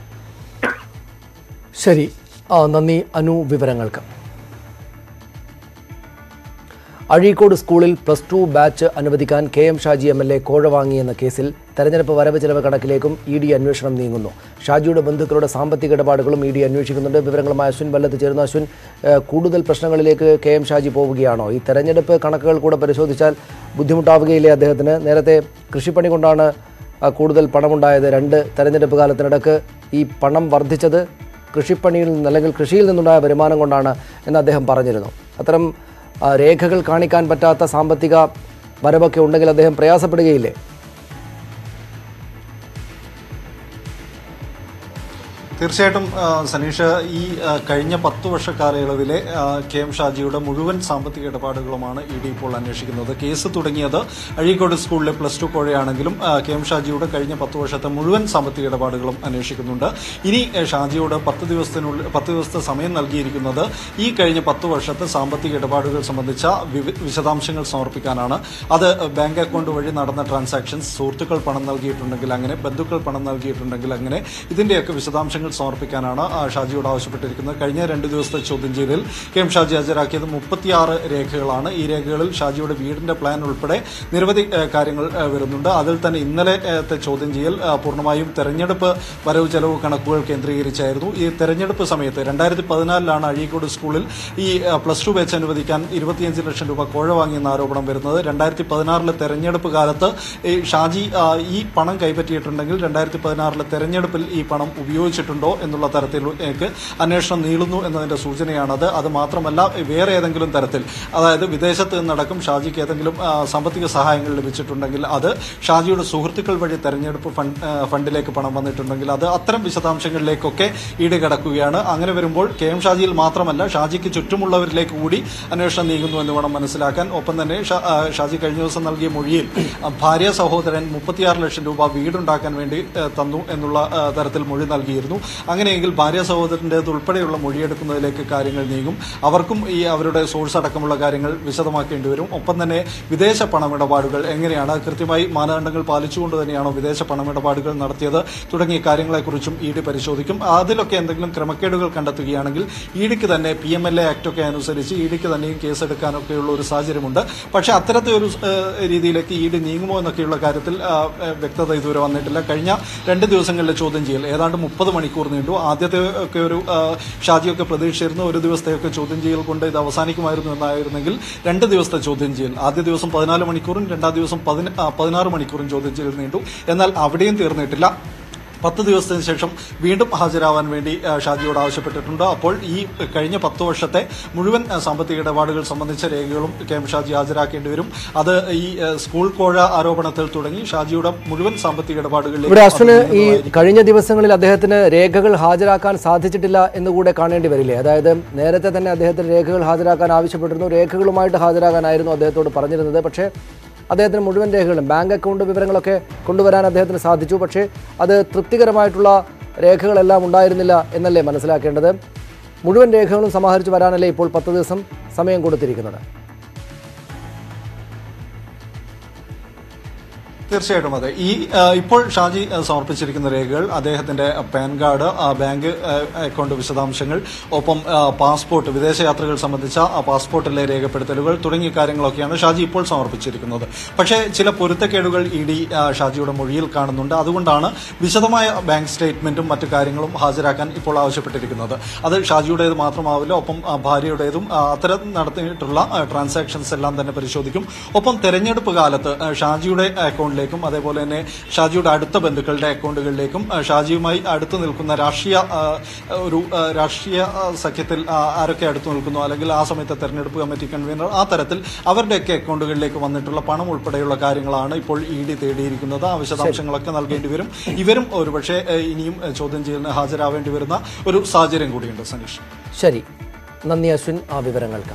ശരി ആ, നന്ദി അനു വിവരങ്ങൾക്ക് അഴീക്കോട് സ്കൂളിൽ പ്ലസ് ടു ബാച്ച് അനുവദിക്കാൻ K M Shaji M L A കോഴ വാങ്ങിയെന്ന കേസിൽ തെരഞ്ഞെടുപ്പ് വരവ് ചെലവ് കണക്കിലേക്കും ഇ ഡി അന്വേഷണം നീങ്ങുന്നു ഷാജിയുടെ ബന്ധുക്കളുടെ സാമ്പത്തിക ഇടപാടുകളും ഇ ഡി അന്വേഷിക്കുന്നുണ്ട് വിവരങ്ങളുമായി അശ്വിൻ വല്ലത്ത് ചേരുന്നു അശ്വിൻ ഏഹ്, കൂടുതൽ പ്രശ്നങ്ങളിലേക്ക് കെ എം ഷാജി പോവുകയാണോ ഈ തെരഞ്ഞെടുപ്പ് കണക്കുകൾ കൂടെ പരിശോധിച്ചാൽ ബുദ്ധിമുട്ടാവുകയില്ലേ അദ്ദേഹത്തിന് നേരത്തെ കൃഷിപ്പണി കൊണ്ടാണ് ആ, കൂടുതൽ പണമുണ്ടായത് രണ്ട് തെരഞ്ഞെടുപ്പ് കാലത്തിനിടക്ക് ഈ പണം വർദ്ധിച്ചത് കൃഷിപ്പണിയിൽ നിന്ന് അല്ലെങ്കിൽ കൃഷിയിൽ നിന്നുണ്ടായ വരുമാനം കൊണ്ടാണ് എന്ന് അദ്ദേഹം പറഞ്ഞിരുന്നു അത്തരം ആ, രേഖകൾ കാണിക്കാൻ പറ്റാത്ത സാമ്പത്തിക വരവൊക്കെ ഉണ്ടെങ്കിൽ അദ്ദേഹം പ്രയാസപ്പെടുകയില്ലേ തീർച്ചയായിട്ടും ആ, സനീഷ് ഈ ആ, കഴിഞ്ഞ പത്ത് വർഷ കാലയളവിലെ ആ, കെ എം ഷാജിയുടെ മുഴുവൻ സാമ്പത്തിക ഇടപാടുകളുമാണ് ഇ ഡി ഇപ്പോൾ അന്വേഷിക്കുന്നത് കേസ് തുടങ്ങിയത് അഴീക്കോട് സ്കൂളിലെ പ്ലസ് ടു കോഴയാണെങ്കിലും ആ, കെ എം ഷാജിയുടെ കഴിഞ്ഞ പത്ത് വർഷത്തെ മുഴുവൻ സാമ്പത്തിക ഇടപാടുകളും അന്വേഷിക്കുന്നുണ്ട് ഇനി ആ, ഷാജിയോട് പത്ത് ദിവസത്തിനുള്ളിൽ പത്ത് ദിവസത്തെ സമയം നൽകിയിരിക്കുന്നത് ഈ കഴിഞ്ഞ പത്ത് വർഷത്തെ സാമ്പത്തിക ഇടപാടുകൾ സംബന്ധിച്ച വിവ- വിശദാംശങ്ങൾ സമർപ്പിക്കാനാണ് അത് ബാങ്ക് അക്കൗണ്ട് വഴി നടന്ന ട്രാൻസാക്ഷൻസ് സുഹൃത്തുക്കൾ പണം നൽകിയിട്ടുണ്ടെങ്കിൽ അങ്ങനെ ബന്ധുക്കൾ പണം നൽകിയിട്ടുണ്ടെങ്കിൽ അങ്ങനെ ഇതിന്റെയൊക്കെ വിശദാംശങ്ങൾ സമർപ്പിക്കാനാണ് ആ, ഷാജിയോട് ആവശ്യപ്പെട്ടിരിക്കുന്നത് കഴിഞ്ഞ രണ്ട് ദിവസത്തെ ചോദ്യം ചെയ്യലിൽ കെ എം ഷാജി ഹാജരാക്കിയത് മുപ്പത്തിയാറ് രേഖകളാണ് ഈ രേഖകളിൽ ഷാജിയുടെ വീടിന്റെ പ്ലാൻ ഉൾപ്പെടെ നിരവധി ഏ, കാര്യങ്ങൾ ഏ, വരുന്നുണ്ട് അതിൽ തന്നെ ഇന്നലത്തെ ചോദ്യം ചെയ്യൽ ആ, പൂർണ്ണമായും തെരഞ്ഞെടുപ്പ് വരവ് ചെലവ് കണക്കുകൾ കേന്ദ്രീകരിച്ചായിരുന്നു ഈ തെരഞ്ഞെടുപ്പ് സമയത്ത് രണ്ടായിരത്തി പതിനാലിലാണ് അഴീക്കോട് സ്കൂളിൽ ഈ ആ, പ്ലസ് ടു ബാച്ച് അനുവദിക്കാൻ ഇരുപത്തിയഞ്ച് ലക്ഷം രൂപ കോഴ വാങ്ങിയെന്ന ആരോപണം വരുന്നത് രണ്ടായിരത്തി പതിനാറിലെ തെരഞ്ഞെടുപ്പ് കാലത്ത് ഈ ഷാജി ആ, ഈ പണം കൈപ്പറ്റിയിട്ടുണ്ടെങ്കിൽ രണ്ടായിരത്തി പതിനാറിലെ തെരഞ്ഞെടുപ്പിൽ ഈ പണം ഉപയോഗിച്ചിട്ടുണ്ടോ എന്നുള്ള തരത്തിലേക്ക് അന്വേഷണം നീളുന്നു എന്നതിന്റെ സൂചനയാണത് അത് മാത്രമല്ല വേറെ ഏതെങ്കിലും തരത്തിൽ അതായത് വിദേശത്ത് നിന്നടക്കം ഷാജിക്ക് ഏതെങ്കിലും ആ, സാമ്പത്തിക സഹായങ്ങൾ ലഭിച്ചിട്ടുണ്ടെങ്കിൽ അത് ഷാജിയുടെ സുഹൃത്തുക്കൾ വഴി തെരഞ്ഞെടുപ്പ് ഫണ്ട് ആ, ഫണ്ടിലേക്ക് പണം വന്നിട്ടുണ്ടെങ്കിൽ അത് അത്തരം വിശദാംശങ്ങളിലേക്കൊക്കെ ഈട് കിടക്കുകയാണ് അങ്ങനെ വരുമ്പോൾ കെ എം ഷാജിയിൽ മാത്രമല്ല ഷാജിക്ക് ചുറ്റുമുള്ളവരിലേക്ക് കൂടി അന്വേഷണം നീങ്ങുന്നു എന്ന് വേണം മനസ്സിലാക്കാൻ ഒപ്പം തന്നെ ഷാ- ആ, ഷാജി കഴിഞ്ഞ ദിവസം നൽകിയ മൊഴിയിൽ ആ, ഭാര്യ സഹോദരൻ മുപ്പത്തിയാറ് ലക്ഷം രൂപ വീടുണ്ടാക്കാൻ വേണ്ടി ആ, തന്നു എന്നുള്ള ആ, തരത്തിൽ മൊഴി നൽകിയിരുന്നു അങ്ങനെയെങ്കിൽ ഭാര്യ സഹോദരൻ്റേത് ഉൾപ്പെടെയുള്ള മൊഴിയെടുക്കുന്നതിലേക്ക് കാര്യങ്ങൾ നീങ്ങും അവർക്കും ഈ അവരുടെ സോഴ്സ് അടക്കമുള്ള കാര്യങ്ങൾ വിശദമാക്കേണ്ടി വരും ഒപ്പം തന്നെ വിദേശ പണമിടപാടുകൾ എങ്ങനെയാണ് കൃത്യമായി മാനദണ്ഡങ്ങൾ പാലിച്ചുകൊണ്ട് തന്നെയാണോ വിദേശ പണമിടപാടുകൾ നടത്തിയത് തുടങ്ങിയ കാര്യങ്ങളെക്കുറിച്ചും ഇ ഡി പരിശോധിക്കും അതിലൊക്കെ എന്തെങ്കിലും ക്രമക്കേടുകൾ കണ്ടെത്തുകയാണെങ്കിൽ ഇ ഡിക്ക് തന്നെ P M L A act ഒക്കെ അനുസരിച്ച് ഇ ഡിക്ക് തന്നെയും കേസെടുക്കാനൊക്കെയുള്ള ഒരു സാഹചര്യമുണ്ട് പക്ഷേ അത്തരത്തെ ഒരു ഏഹ്, രീതിയിലേക്ക് ഇ ഡി നീങ്ങുമോ എന്നൊക്കെയുള്ള കാര്യത്തിൽ ആ, ഏഹ്, വ്യക്തത ഇതുവരെ വന്നിട്ടില്ല കഴിഞ്ഞ രണ്ട് ദിവസങ്ങളിലെ ചോദ്യം ചെയ്യൽ ഏതാണ്ട് മുപ്പത് മണിക്കൂർ നീണ്ടു ആദ്യത്തെ ഒക്കെ ഒരു ആ, ഷാജിയൊക്കെ പ്രതീക്ഷിച്ചിരുന്നു ഒരു ദിവസത്തെയൊക്കെ ചോദ്യം ചെയ്യൽ കൊണ്ട് ഇത് അവസാനിക്കുമായിരുന്നു എന്നായിരുന്നെങ്കിൽ രണ്ട് ദിവസത്തെ ചോദ്യം ചെയ്യൽ ആദ്യ ദിവസം പതിനാല് മണിക്കൂറും രണ്ടാം ദിവസം പതിന- ആ, പതിനാറ് മണിക്കൂറും ചോദ്യം ചെയ്യൽ നീണ്ടു എന്നാൽ അവിടെയും തീർന്നിട്ടില്ല പത്ത് ദിവസത്തിന് ശേഷം വീണ്ടും ഹാജരാവാൻ വേണ്ടി ആ, ഷാജിയോട് ആവശ്യപ്പെട്ടിട്ടുണ്ട് അപ്പോൾ ഈ കഴിഞ്ഞ പത്ത് വർഷത്തെ മുഴുവൻ ആ, സാമ്പത്തിക ഇടപാടുകൾ സംബന്ധിച്ച രേഖകളും കെ എം ഷാജി ഹാജരാക്കേണ്ടി വരും അത് ഈ ആ, സ്കൂൾ കോഴ ആരോപണത്തിൽ തുടങ്ങി ഷാജിയുടെ മുഴുവൻ സാമ്പത്തിക ഇവിടെ ഇടപാടുകളിലേക്ക് അശ്വിന് അത് ഈ നീങ്ങുന്നതായിരിക്കും. കഴിഞ്ഞ ദിവസങ്ങളിൽ അദ്ദേഹത്തിന് രേഖകൾ ഹാജരാക്കാൻ സാധിച്ചിട്ടില്ല എന്ന് കൂടെ കാണേണ്ടി വരില്ലേ അതായത് നേരത്തെ തന്നെ അദ്ദേഹത്തിന് രേഖകൾ ഹാജരാക്കാൻ ആവശ്യപ്പെട്ടിരുന്നു രേഖകളുമായിട്ട് ഹാജരാകാനായിരുന്നു അദ്ദേഹത്തോട് പറഞ്ഞിരുന്നത് പക്ഷേ അദ്ദേഹത്തിന് മുഴുവൻ രേഖകളും ബാങ്ക് അക്കൗണ്ട് വിവരങ്ങളൊക്കെ കൊണ്ടുവരാൻ അദ്ദേഹത്തിന് സാധിച്ചു പക്ഷേ അത് തൃപ്തികരമായിട്ടുള്ള രേഖകളെല്ലാം ഉണ്ടായിരുന്നില്ല എന്നല്ലേ മനസ്സിലാക്കേണ്ടത് മുഴുവൻ രേഖകളും സമാഹരിച്ച് വരാനല്ലേ ഇപ്പോൾ പത്ത് ദിവസം സമയം കൊടുത്തിരിക്കുന്നത് തീർച്ചയായിട്ടും അതെ ഈ ആ, ഇപ്പോൾ ഷാജി ആ, സമർപ്പിച്ചിരിക്കുന്ന രേഖകൾ അദ്ദേഹത്തിന്റെ പാൻ കാർഡ് ആ, ബാങ്ക് ആ, അക്കൗണ്ട് വിശദാംശങ്ങൾ ഒപ്പം ആ, പാസ്പോർട്ട് വിദേശയാത്രകൾ സംബന്ധിച്ച ആ, പാസ്പോർട്ടിലെ രേഖപ്പെടുത്തലുകൾ തുടങ്ങിയ കാര്യങ്ങളൊക്കെയാണ് ഷാജി ഇപ്പോൾ സമർപ്പിച്ചിരിക്കുന്നത് പക്ഷേ ചില പൊരുത്തക്കേടുകൾ ഇ ഡി ആ, ഷാജിയുടെ മൊഴിയിൽ കാണുന്നുണ്ട് അതുകൊണ്ടാണ് വിശദമായ ബാങ്ക് സ്റ്റേറ്റ്മെന്റും മറ്റു കാര്യങ്ങളും ഹാജരാക്കാൻ ഇപ്പോൾ ആവശ്യപ്പെട്ടിരിക്കുന്നത് അത് ഷാജിയുടേത് മാത്രമാവില്ല ഒപ്പം ആ, ഭാര്യയുടേതും ആ, അത്തരം നടത്തിയിട്ടുള്ള ആ, ട്രാൻസാക്ഷൻസ് എല്ലാം തന്നെ പരിശോധിക്കും ഒപ്പം തെരഞ്ഞെടുപ്പ് കാലത്ത് ആ, ഷാജിയുടെ അക്കൗണ്ടിലേക്കും അതേപോലെ തന്നെ ഷാജിയുടെ അടുത്ത ബന്ധുക്കളുടെ അക്കൗണ്ടുകളിലേക്കും ആ, ഷാജിയുമായി അടുത്ത് നിൽക്കുന്ന രാഷ്ട്രീയ ആ, ഒരു ആ, രാഷ്ട്രീയ ആ, സഖ്യത്തിൽ ആ, ആരൊക്കെ അടുത്ത് നിൽക്കുന്നു അല്ലെങ്കിൽ ആ സമയത്തെ തെരഞ്ഞെടുപ്പ് കമ്മിറ്റി കൺവീനർ ആ തരത്തിൽ അവരുടെയൊക്കെ അക്കൗണ്ടുകളിലേക്ക് വന്നിട്ടുള്ള പണം ഉൾപ്പെടെയുള്ള കാര്യങ്ങളാണ് ഇപ്പോൾ ഇ ഡി തേടിയിരിക്കുന്നത് ആ വിശദാംശങ്ങളൊക്കെ നൽകേണ്ടി വരും ഇവരും ഒരുപക്ഷെ ആ, ഇനിയും ആ, ചോദ്യം ചെയ്യലിന് ഹാജരാവേണ്ടി വരുന്ന ഒരു സാഹചര്യം കൂടിയുണ്ട് സനീഷ് ശരി നന്ദി അശ്വിൻ ആ വിവരങ്ങൾക്ക്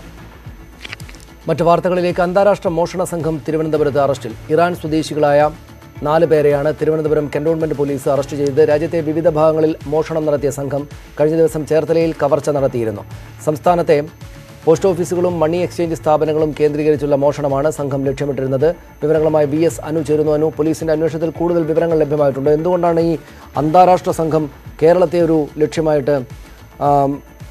മറ്റു വാർത്തകളിലേക്ക് അന്താരാഷ്ട്ര മോഷണ സംഘം തിരുവനന്തപുരത്ത് അറസ്റ്റിൽ ഇറാൻ സ്വദേശികളായ നാല് പേരെയാണ് തിരുവനന്തപുരം കന്റോൺമെന്റ് പോലീസ് അറസ്റ്റ് ചെയ്ത് രാജ്യത്തെ വിവിധ ഭാഗങ്ങളിൽ മോഷണം നടത്തിയ സംഘം കഴിഞ്ഞ ദിവസം ചേർത്തലയിൽ കവർച്ച നടത്തിയിരുന്നു സംസ്ഥാനത്തെ പോസ്റ്റ് ഓഫീസുകളും മണി എക്സ്ചേഞ്ച് സ്ഥാപനങ്ങളും കേന്ദ്രീകരിച്ചുള്ള മോഷണമാണ് സംഘം ലക്ഷ്യമിട്ടിരുന്നത് വിവരങ്ങളുമായി വി എസ് അനു ചേരുന്നു അനു പോലീസിന്റെ അന്വേഷണത്തിൽ കൂടുതൽ വിവരങ്ങൾ ലഭ്യമായിട്ടുണ്ട് എന്തുകൊണ്ടാണ് ഈ അന്താരാഷ്ട്ര സംഘം കേരളത്തെ ഒരു ലക്ഷ്യമായിട്ട് ആം,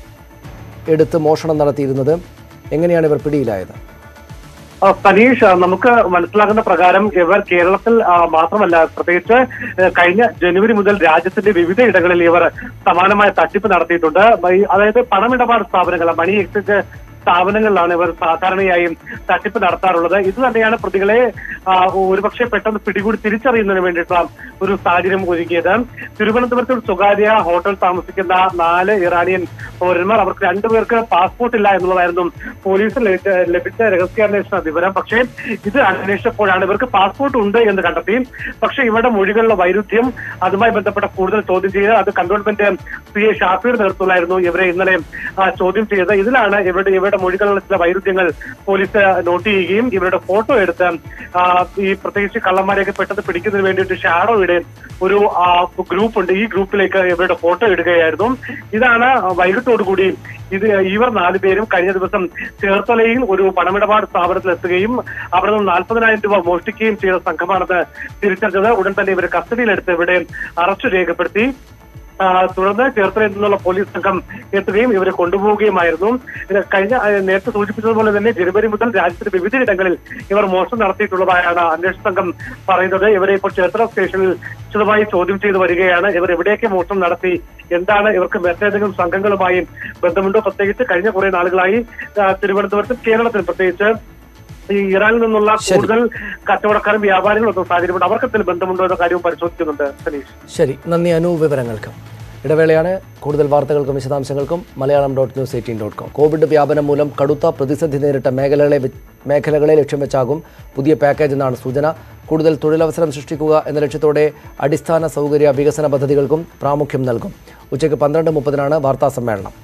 എടുത്ത് മോഷണം നടത്തിയിരുന്നത് എങ്ങനെയാണ് ഇവർ പിടിയിലായത് ആ, സനീഷ് ആ, നമുക്ക് മനസ്സിലാകുന്ന പ്രകാരം ഇവർ കേരളത്തിൽ ആ, മാത്രമല്ല പ്രത്യേകിച്ച് ഏ, കഴിഞ്ഞ ജനുവരി മുതൽ രാജ്യത്തിന്റെ വിവിധ ഇടങ്ങളിൽ ഇവർ സമാനമായ തട്ടിപ്പ് നടത്തിയിട്ടുണ്ട് ഈ- അതായത് പണമിടപാട് സ്ഥാപനങ്ങൾ മണി എക്സ്ചേഞ്ച് സ്ഥാപനങ്ങളിലാണ് ഇവർ സാധാരണയായും തട്ടിപ്പ് നടത്താറുള്ളത് ഇത് തന്നെയാണ് പ്രതികളെ ആ, ഒരുപക്ഷെ പെട്ടെന്ന് പിടികൂടി തിരിച്ചറിയുന്നതിന് വേണ്ടിയിട്ടുള്ള ഒരു സാഹചര്യം ഒരുക്കിയത് തിരുവനന്തപുരത്ത് ഒരു സ്വകാര്യ ഹോട്ടൽ താമസിക്കുന്ന നാല് ഇറാനിയൻ പൗരന്മാർ അവർക്ക് രണ്ടുപേർക്ക് പാസ്പോർട്ട് ഇല്ല എന്നുള്ളതായിരുന്നു പോലീസിന് ലഭിച്ച- ലഭിച്ച രഹസ്യാന്വേഷണ വിവരം പക്ഷേ ഇത് അന്വേഷിച്ചപ്പോഴാണ് ഇവർക്ക് പാസ്പോർട്ട് ഉണ്ട് എന്ന് കണ്ടെത്തി പക്ഷേ ഇവരുടെ മൊഴികളിലെ വൈരുദ്ധ്യം അതുമായി ബന്ധപ്പെട്ട കൂടുതൽ ചോദ്യം ചെയ്ത് അത് കണ്ടോൺമെന്റ് സി എ ഷാഫിയുടെ നേതൃത്വത്തിലായിരുന്നു ഇവരെ ഇന്നലെ ആ, ചോദ്യം ചെയ്തത് ഇതിലാണ് ഇവരുടെ ഇവരുടെ മൊഴികളിലെ ചില വൈരുദ്ധ്യങ്ങൾ പോലീസ് നോട്ട് ചെയ്യുകയും ഇവരുടെ ഫോട്ടോ എടുത്ത് ആ, ഈ പ്രത്യേകിച്ച് കള്ളന്മാരെയൊക്കെ പെട്ടെന്ന് പിടിക്കുന്നതിന് വേണ്ടിയിട്ട് ഷാഡോയുടെ ഒരു ഗ്രൂപ്പ് ഉണ്ട് ഈ ഗ്രൂപ്പിലേക്ക് ഇവരുടെ ഫോട്ടോ ഇടുകയായിരുന്നു ഇതാണ് വൈകിട്ടോടുകൂടി ഇത് ഇവർ നാലുപേരും കഴിഞ്ഞ ദിവസം ചേർത്തലയിൽ ഒരു പണമിടപാട് സ്ഥാപനത്തിൽ എത്തുകയും അവിടെ നിന്ന് നാൽപ്പതിനായിരം രൂപ മോഷ്ടിക്കുകയും ചെയ്ത സംഘമാണെന്ന് തിരിച്ചറിഞ്ഞത് ഉടൻ തന്നെ ഇവരെ കസ്റ്റഡിയിലെടുത്ത് ഇവിടെ അറസ്റ്റ് രേഖപ്പെടുത്തി ആ, തുടർന്ന് ചേർത്തലയിൽ നിന്നുള്ള പോലീസ് സംഘം എത്തുകയും ഇവരെ കൊണ്ടുപോവുകയുമായിരുന്നു ഇത് കഴിഞ്ഞ ആ, നേരത്തെ സൂചിപ്പിച്ചതുപോലെ തന്നെ ജനുവരി മുതൽ രാജ്യത്തിന്റെ വിവിധയിടങ്ങളിൽ ഇവർ മോഷണം നടത്തിയിട്ടുള്ളതായാണ് അന്വേഷണ സംഘം പറയുന്നത് ഇവരെ ഇപ്പോൾ ചേർത്തല സ്റ്റേഷനിൽ വിശദമായി ചോദ്യം ചെയ്തു വരികയാണ് ഇവർ എവിടെയൊക്കെ മോഷണം നടത്തി എന്താണ് ഇവർക്ക് മറ്റേതെങ്കിലും സംഘങ്ങളുമായി ബന്ധമുണ്ടോ പ്രത്യേകിച്ച് കഴിഞ്ഞ കുറെ നാളുകളായി ആ, തിരുവനന്തപുരത്തും കേരളത്തിലും പ്രത്യേകിച്ച് ഈ ഇറാനിൽ നിന്നുള്ള കൂടുതൽ കച്ചവടക്കാരും വ്യാപാരികളും ഒന്നും സാഹചര്യമുണ്ട് അവർക്ക് എന്തെങ്കിലും ബന്ധമുണ്ടോ എന്ന കാര്യവും പരിശോധിക്കുന്നുണ്ട് സനീഷ് ശരി നന്ദി അനു വിവരങ്ങൾക്ക് ഇടവേളയാണ് കൂടുതൽ വാർത്തകൾക്കും വിശദാംശങ്ങൾക്കും Malayalam dot news eighteen dot com covid വ്യാപനം മൂലം കടുത്ത പ്രതിസന്ധി നേരിട്ട മേഖലകളെ വെ- മേഖലകളെ ലക്ഷ്യം വെച്ചാകും പുതിയ പാക്കേജ് എന്നാണ് സൂചന കൂടുതൽ തൊഴിലവസരം സൃഷ്ടിക്കുക എന്ന ലക്ഷ്യത്തോടെ അടിസ്ഥാന സൗകര്യ വികസന പദ്ധതികൾക്കും പ്രാമുഖ്യം നൽകും ഉച്ചയ്ക്ക് പന്ത്രണ്ട് മുപ്പതിനാണ് വാർത്താ സമ്മേളനം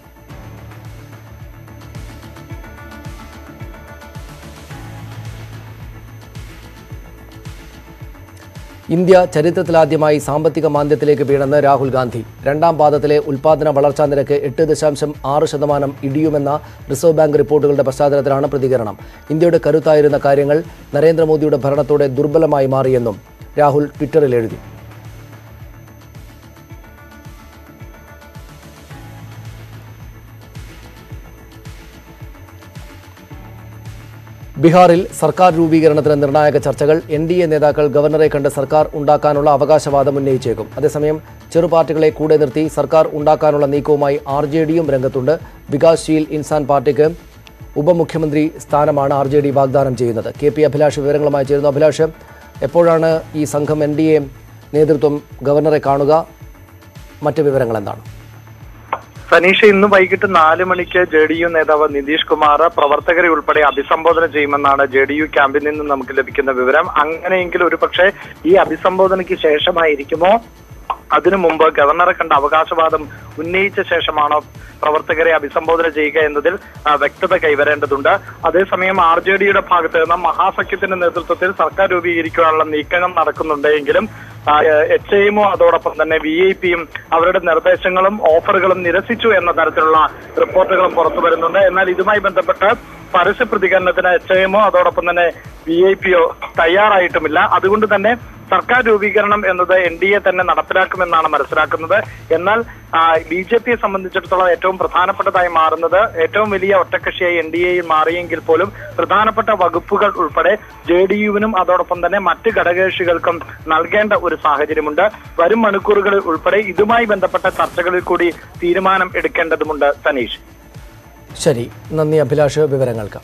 ഇന്ത്യ ചരിത്രത്തിലാദ്യമായി സാമ്പത്തിക മാന്ദ്യത്തിലേക്ക് വീണെന്ന് രാഹുൽ ഗാന്ധി രണ്ടാം പാദത്തിലെ ഉൽപാദന വളർച്ചാ നിരക്ക് എട്ട് ദശാംശം ആറ് ശതമാനം ഇടിയുമെന്ന റിസർവ് ബാങ്ക് റിപ്പോർട്ടുകളുടെ പശ്ചാത്തലത്തിലാണ് പ്രതികരണം ഇന്ത്യയുടെ കരുത്തായിരുന്ന കാര്യങ്ങൾ നരേന്ദ്രമോദിയുടെ ഭരണത്തോടെ ദുർബലമായി മാറിയെന്നും രാഹുൽ ട്വിറ്ററിൽ എഴുതി ബീഹാറിൽ സർക്കാർ രൂപീകരണത്തിന് നിർണായക ചർച്ചകൾ എൻ ഡി എ നേതാക്കൾ ഗവർണറെ കണ്ട് സർക്കാർ ഉണ്ടാക്കാനുള്ള അവകാശവാദം ഉന്നയിച്ചേക്കും അതേസമയം ചെറുപാർട്ടികളെ കൂടെ നിർത്തി സർക്കാർ ഉണ്ടാക്കാനുള്ള നീക്കവുമായി ആർ ജെ ഡിയും രംഗത്തുണ്ട് വികാസ്ശീൽ ഇൻസാൻ പാർട്ടിക്ക് ഉപമുഖ്യമന്ത്രി സ്ഥാനമാണ് ആർ ജെ ഡി വാഗ്ദാനം ചെയ്യുന്നത് കെ പി അഭിലാഷ് വിവരങ്ങളുമായി ചേരുന്നു അഭിലാഷ് എപ്പോഴാണ് ഈ സംഘം എൻ ഡി എ നേതൃത്വം ഗവർണറെ കാണുക മറ്റ് വിവരങ്ങൾ എന്താണ് സനീഷ ഇന്ന് വൈകിട്ട് നാല് മണിക്ക് ജെ ഡി യു നേതാവ് നിതീഷ് കുമാർ പ്രവർത്തകരെ ഉൾപ്പെടെ അഭിസംബോധന ചെയ്യുമെന്നാണ് ജെ ഡി യു ക്യാമ്പിൽ നിന്ന് നമുക്ക് ലഭിക്കുന്ന വിവരം അങ്ങനെയെങ്കിൽ ഒരുപക്ഷെ ഈ അഭിസംബോധനയ്ക്ക് ശേഷമായിരിക്കുമോ അതിനു മുമ്പ് ഗവർണറെ കണ്ട അവകാശവാദം ഉന്നയിച്ച ശേഷമാണോ പ്രവർത്തകരെ അഭിസംബോധന ചെയ്യുക എന്നതിൽ ആ, വ്യക്തത കൈവരേണ്ടതുണ്ട് അതേസമയം ആർ ജെ ഡിയുടെ ഭാഗത്ത് നിന്ന് മഹാസഖ്യത്തിന്റെ നേതൃത്വത്തിൽ സർക്കാർ രൂപീകരിക്കാനുള്ള നീക്കങ്ങൾ നടക്കുന്നുണ്ടെങ്കിലും എച്ച് ഐഎമ്മോ അതോടൊപ്പം തന്നെ വി ഐ പിയും അവരുടെ നിർദ്ദേശങ്ങളും ഓഫറുകളും നിരസിച്ചു എന്ന തരത്തിലുള്ള റിപ്പോർട്ടുകളും പുറത്തു വരുന്നുണ്ട് എന്നാൽ ഇതുമായി ബന്ധപ്പെട്ട് പരസ്യ പ്രതികരണത്തിന് എച്ച് എമ്മോ അതോടൊപ്പം തന്നെ വി ഐ പിയോ തയ്യാറായിട്ടുമില്ല അതുകൊണ്ട് തന്നെ സർക്കാർ രൂപീകരണം എന്നത് എൻ ഡി എ തന്നെ നടപ്പിലാക്കുമെന്നാണ് മനസ്സിലാക്കുന്നത് എന്നാൽ ബി ജെ പിയെ സംബന്ധിച്ചിടത്തോളം ഏറ്റവും പ്രധാനപ്പെട്ടതായി മാറുന്നത് ഏറ്റവും വലിയ ഒറ്റക്കക്ഷിയായി എൻ ഡി എയിൽ മാറിയെങ്കിൽ പോലും പ്രധാനപ്പെട്ട വകുപ്പുകൾ ഉൾപ്പെടെ ജെ ഡി യുവിനും അതോടൊപ്പം തന്നെ മറ്റ് ഘടകകക്ഷികൾക്കും നൽകേണ്ട ഒരു സാഹചര്യമുണ്ട് വരും മണിക്കൂറുകളിൽ ഉൾപ്പെടെ ഇതുമായി ബന്ധപ്പെട്ട ചർച്ചകളിൽ കൂടി തീരുമാനം എടുക്കേണ്ടതുണ്ട് സനീഷ് ശരി നന്ദി അഭിലാഷ് വിവരങ്ങൾക്ക്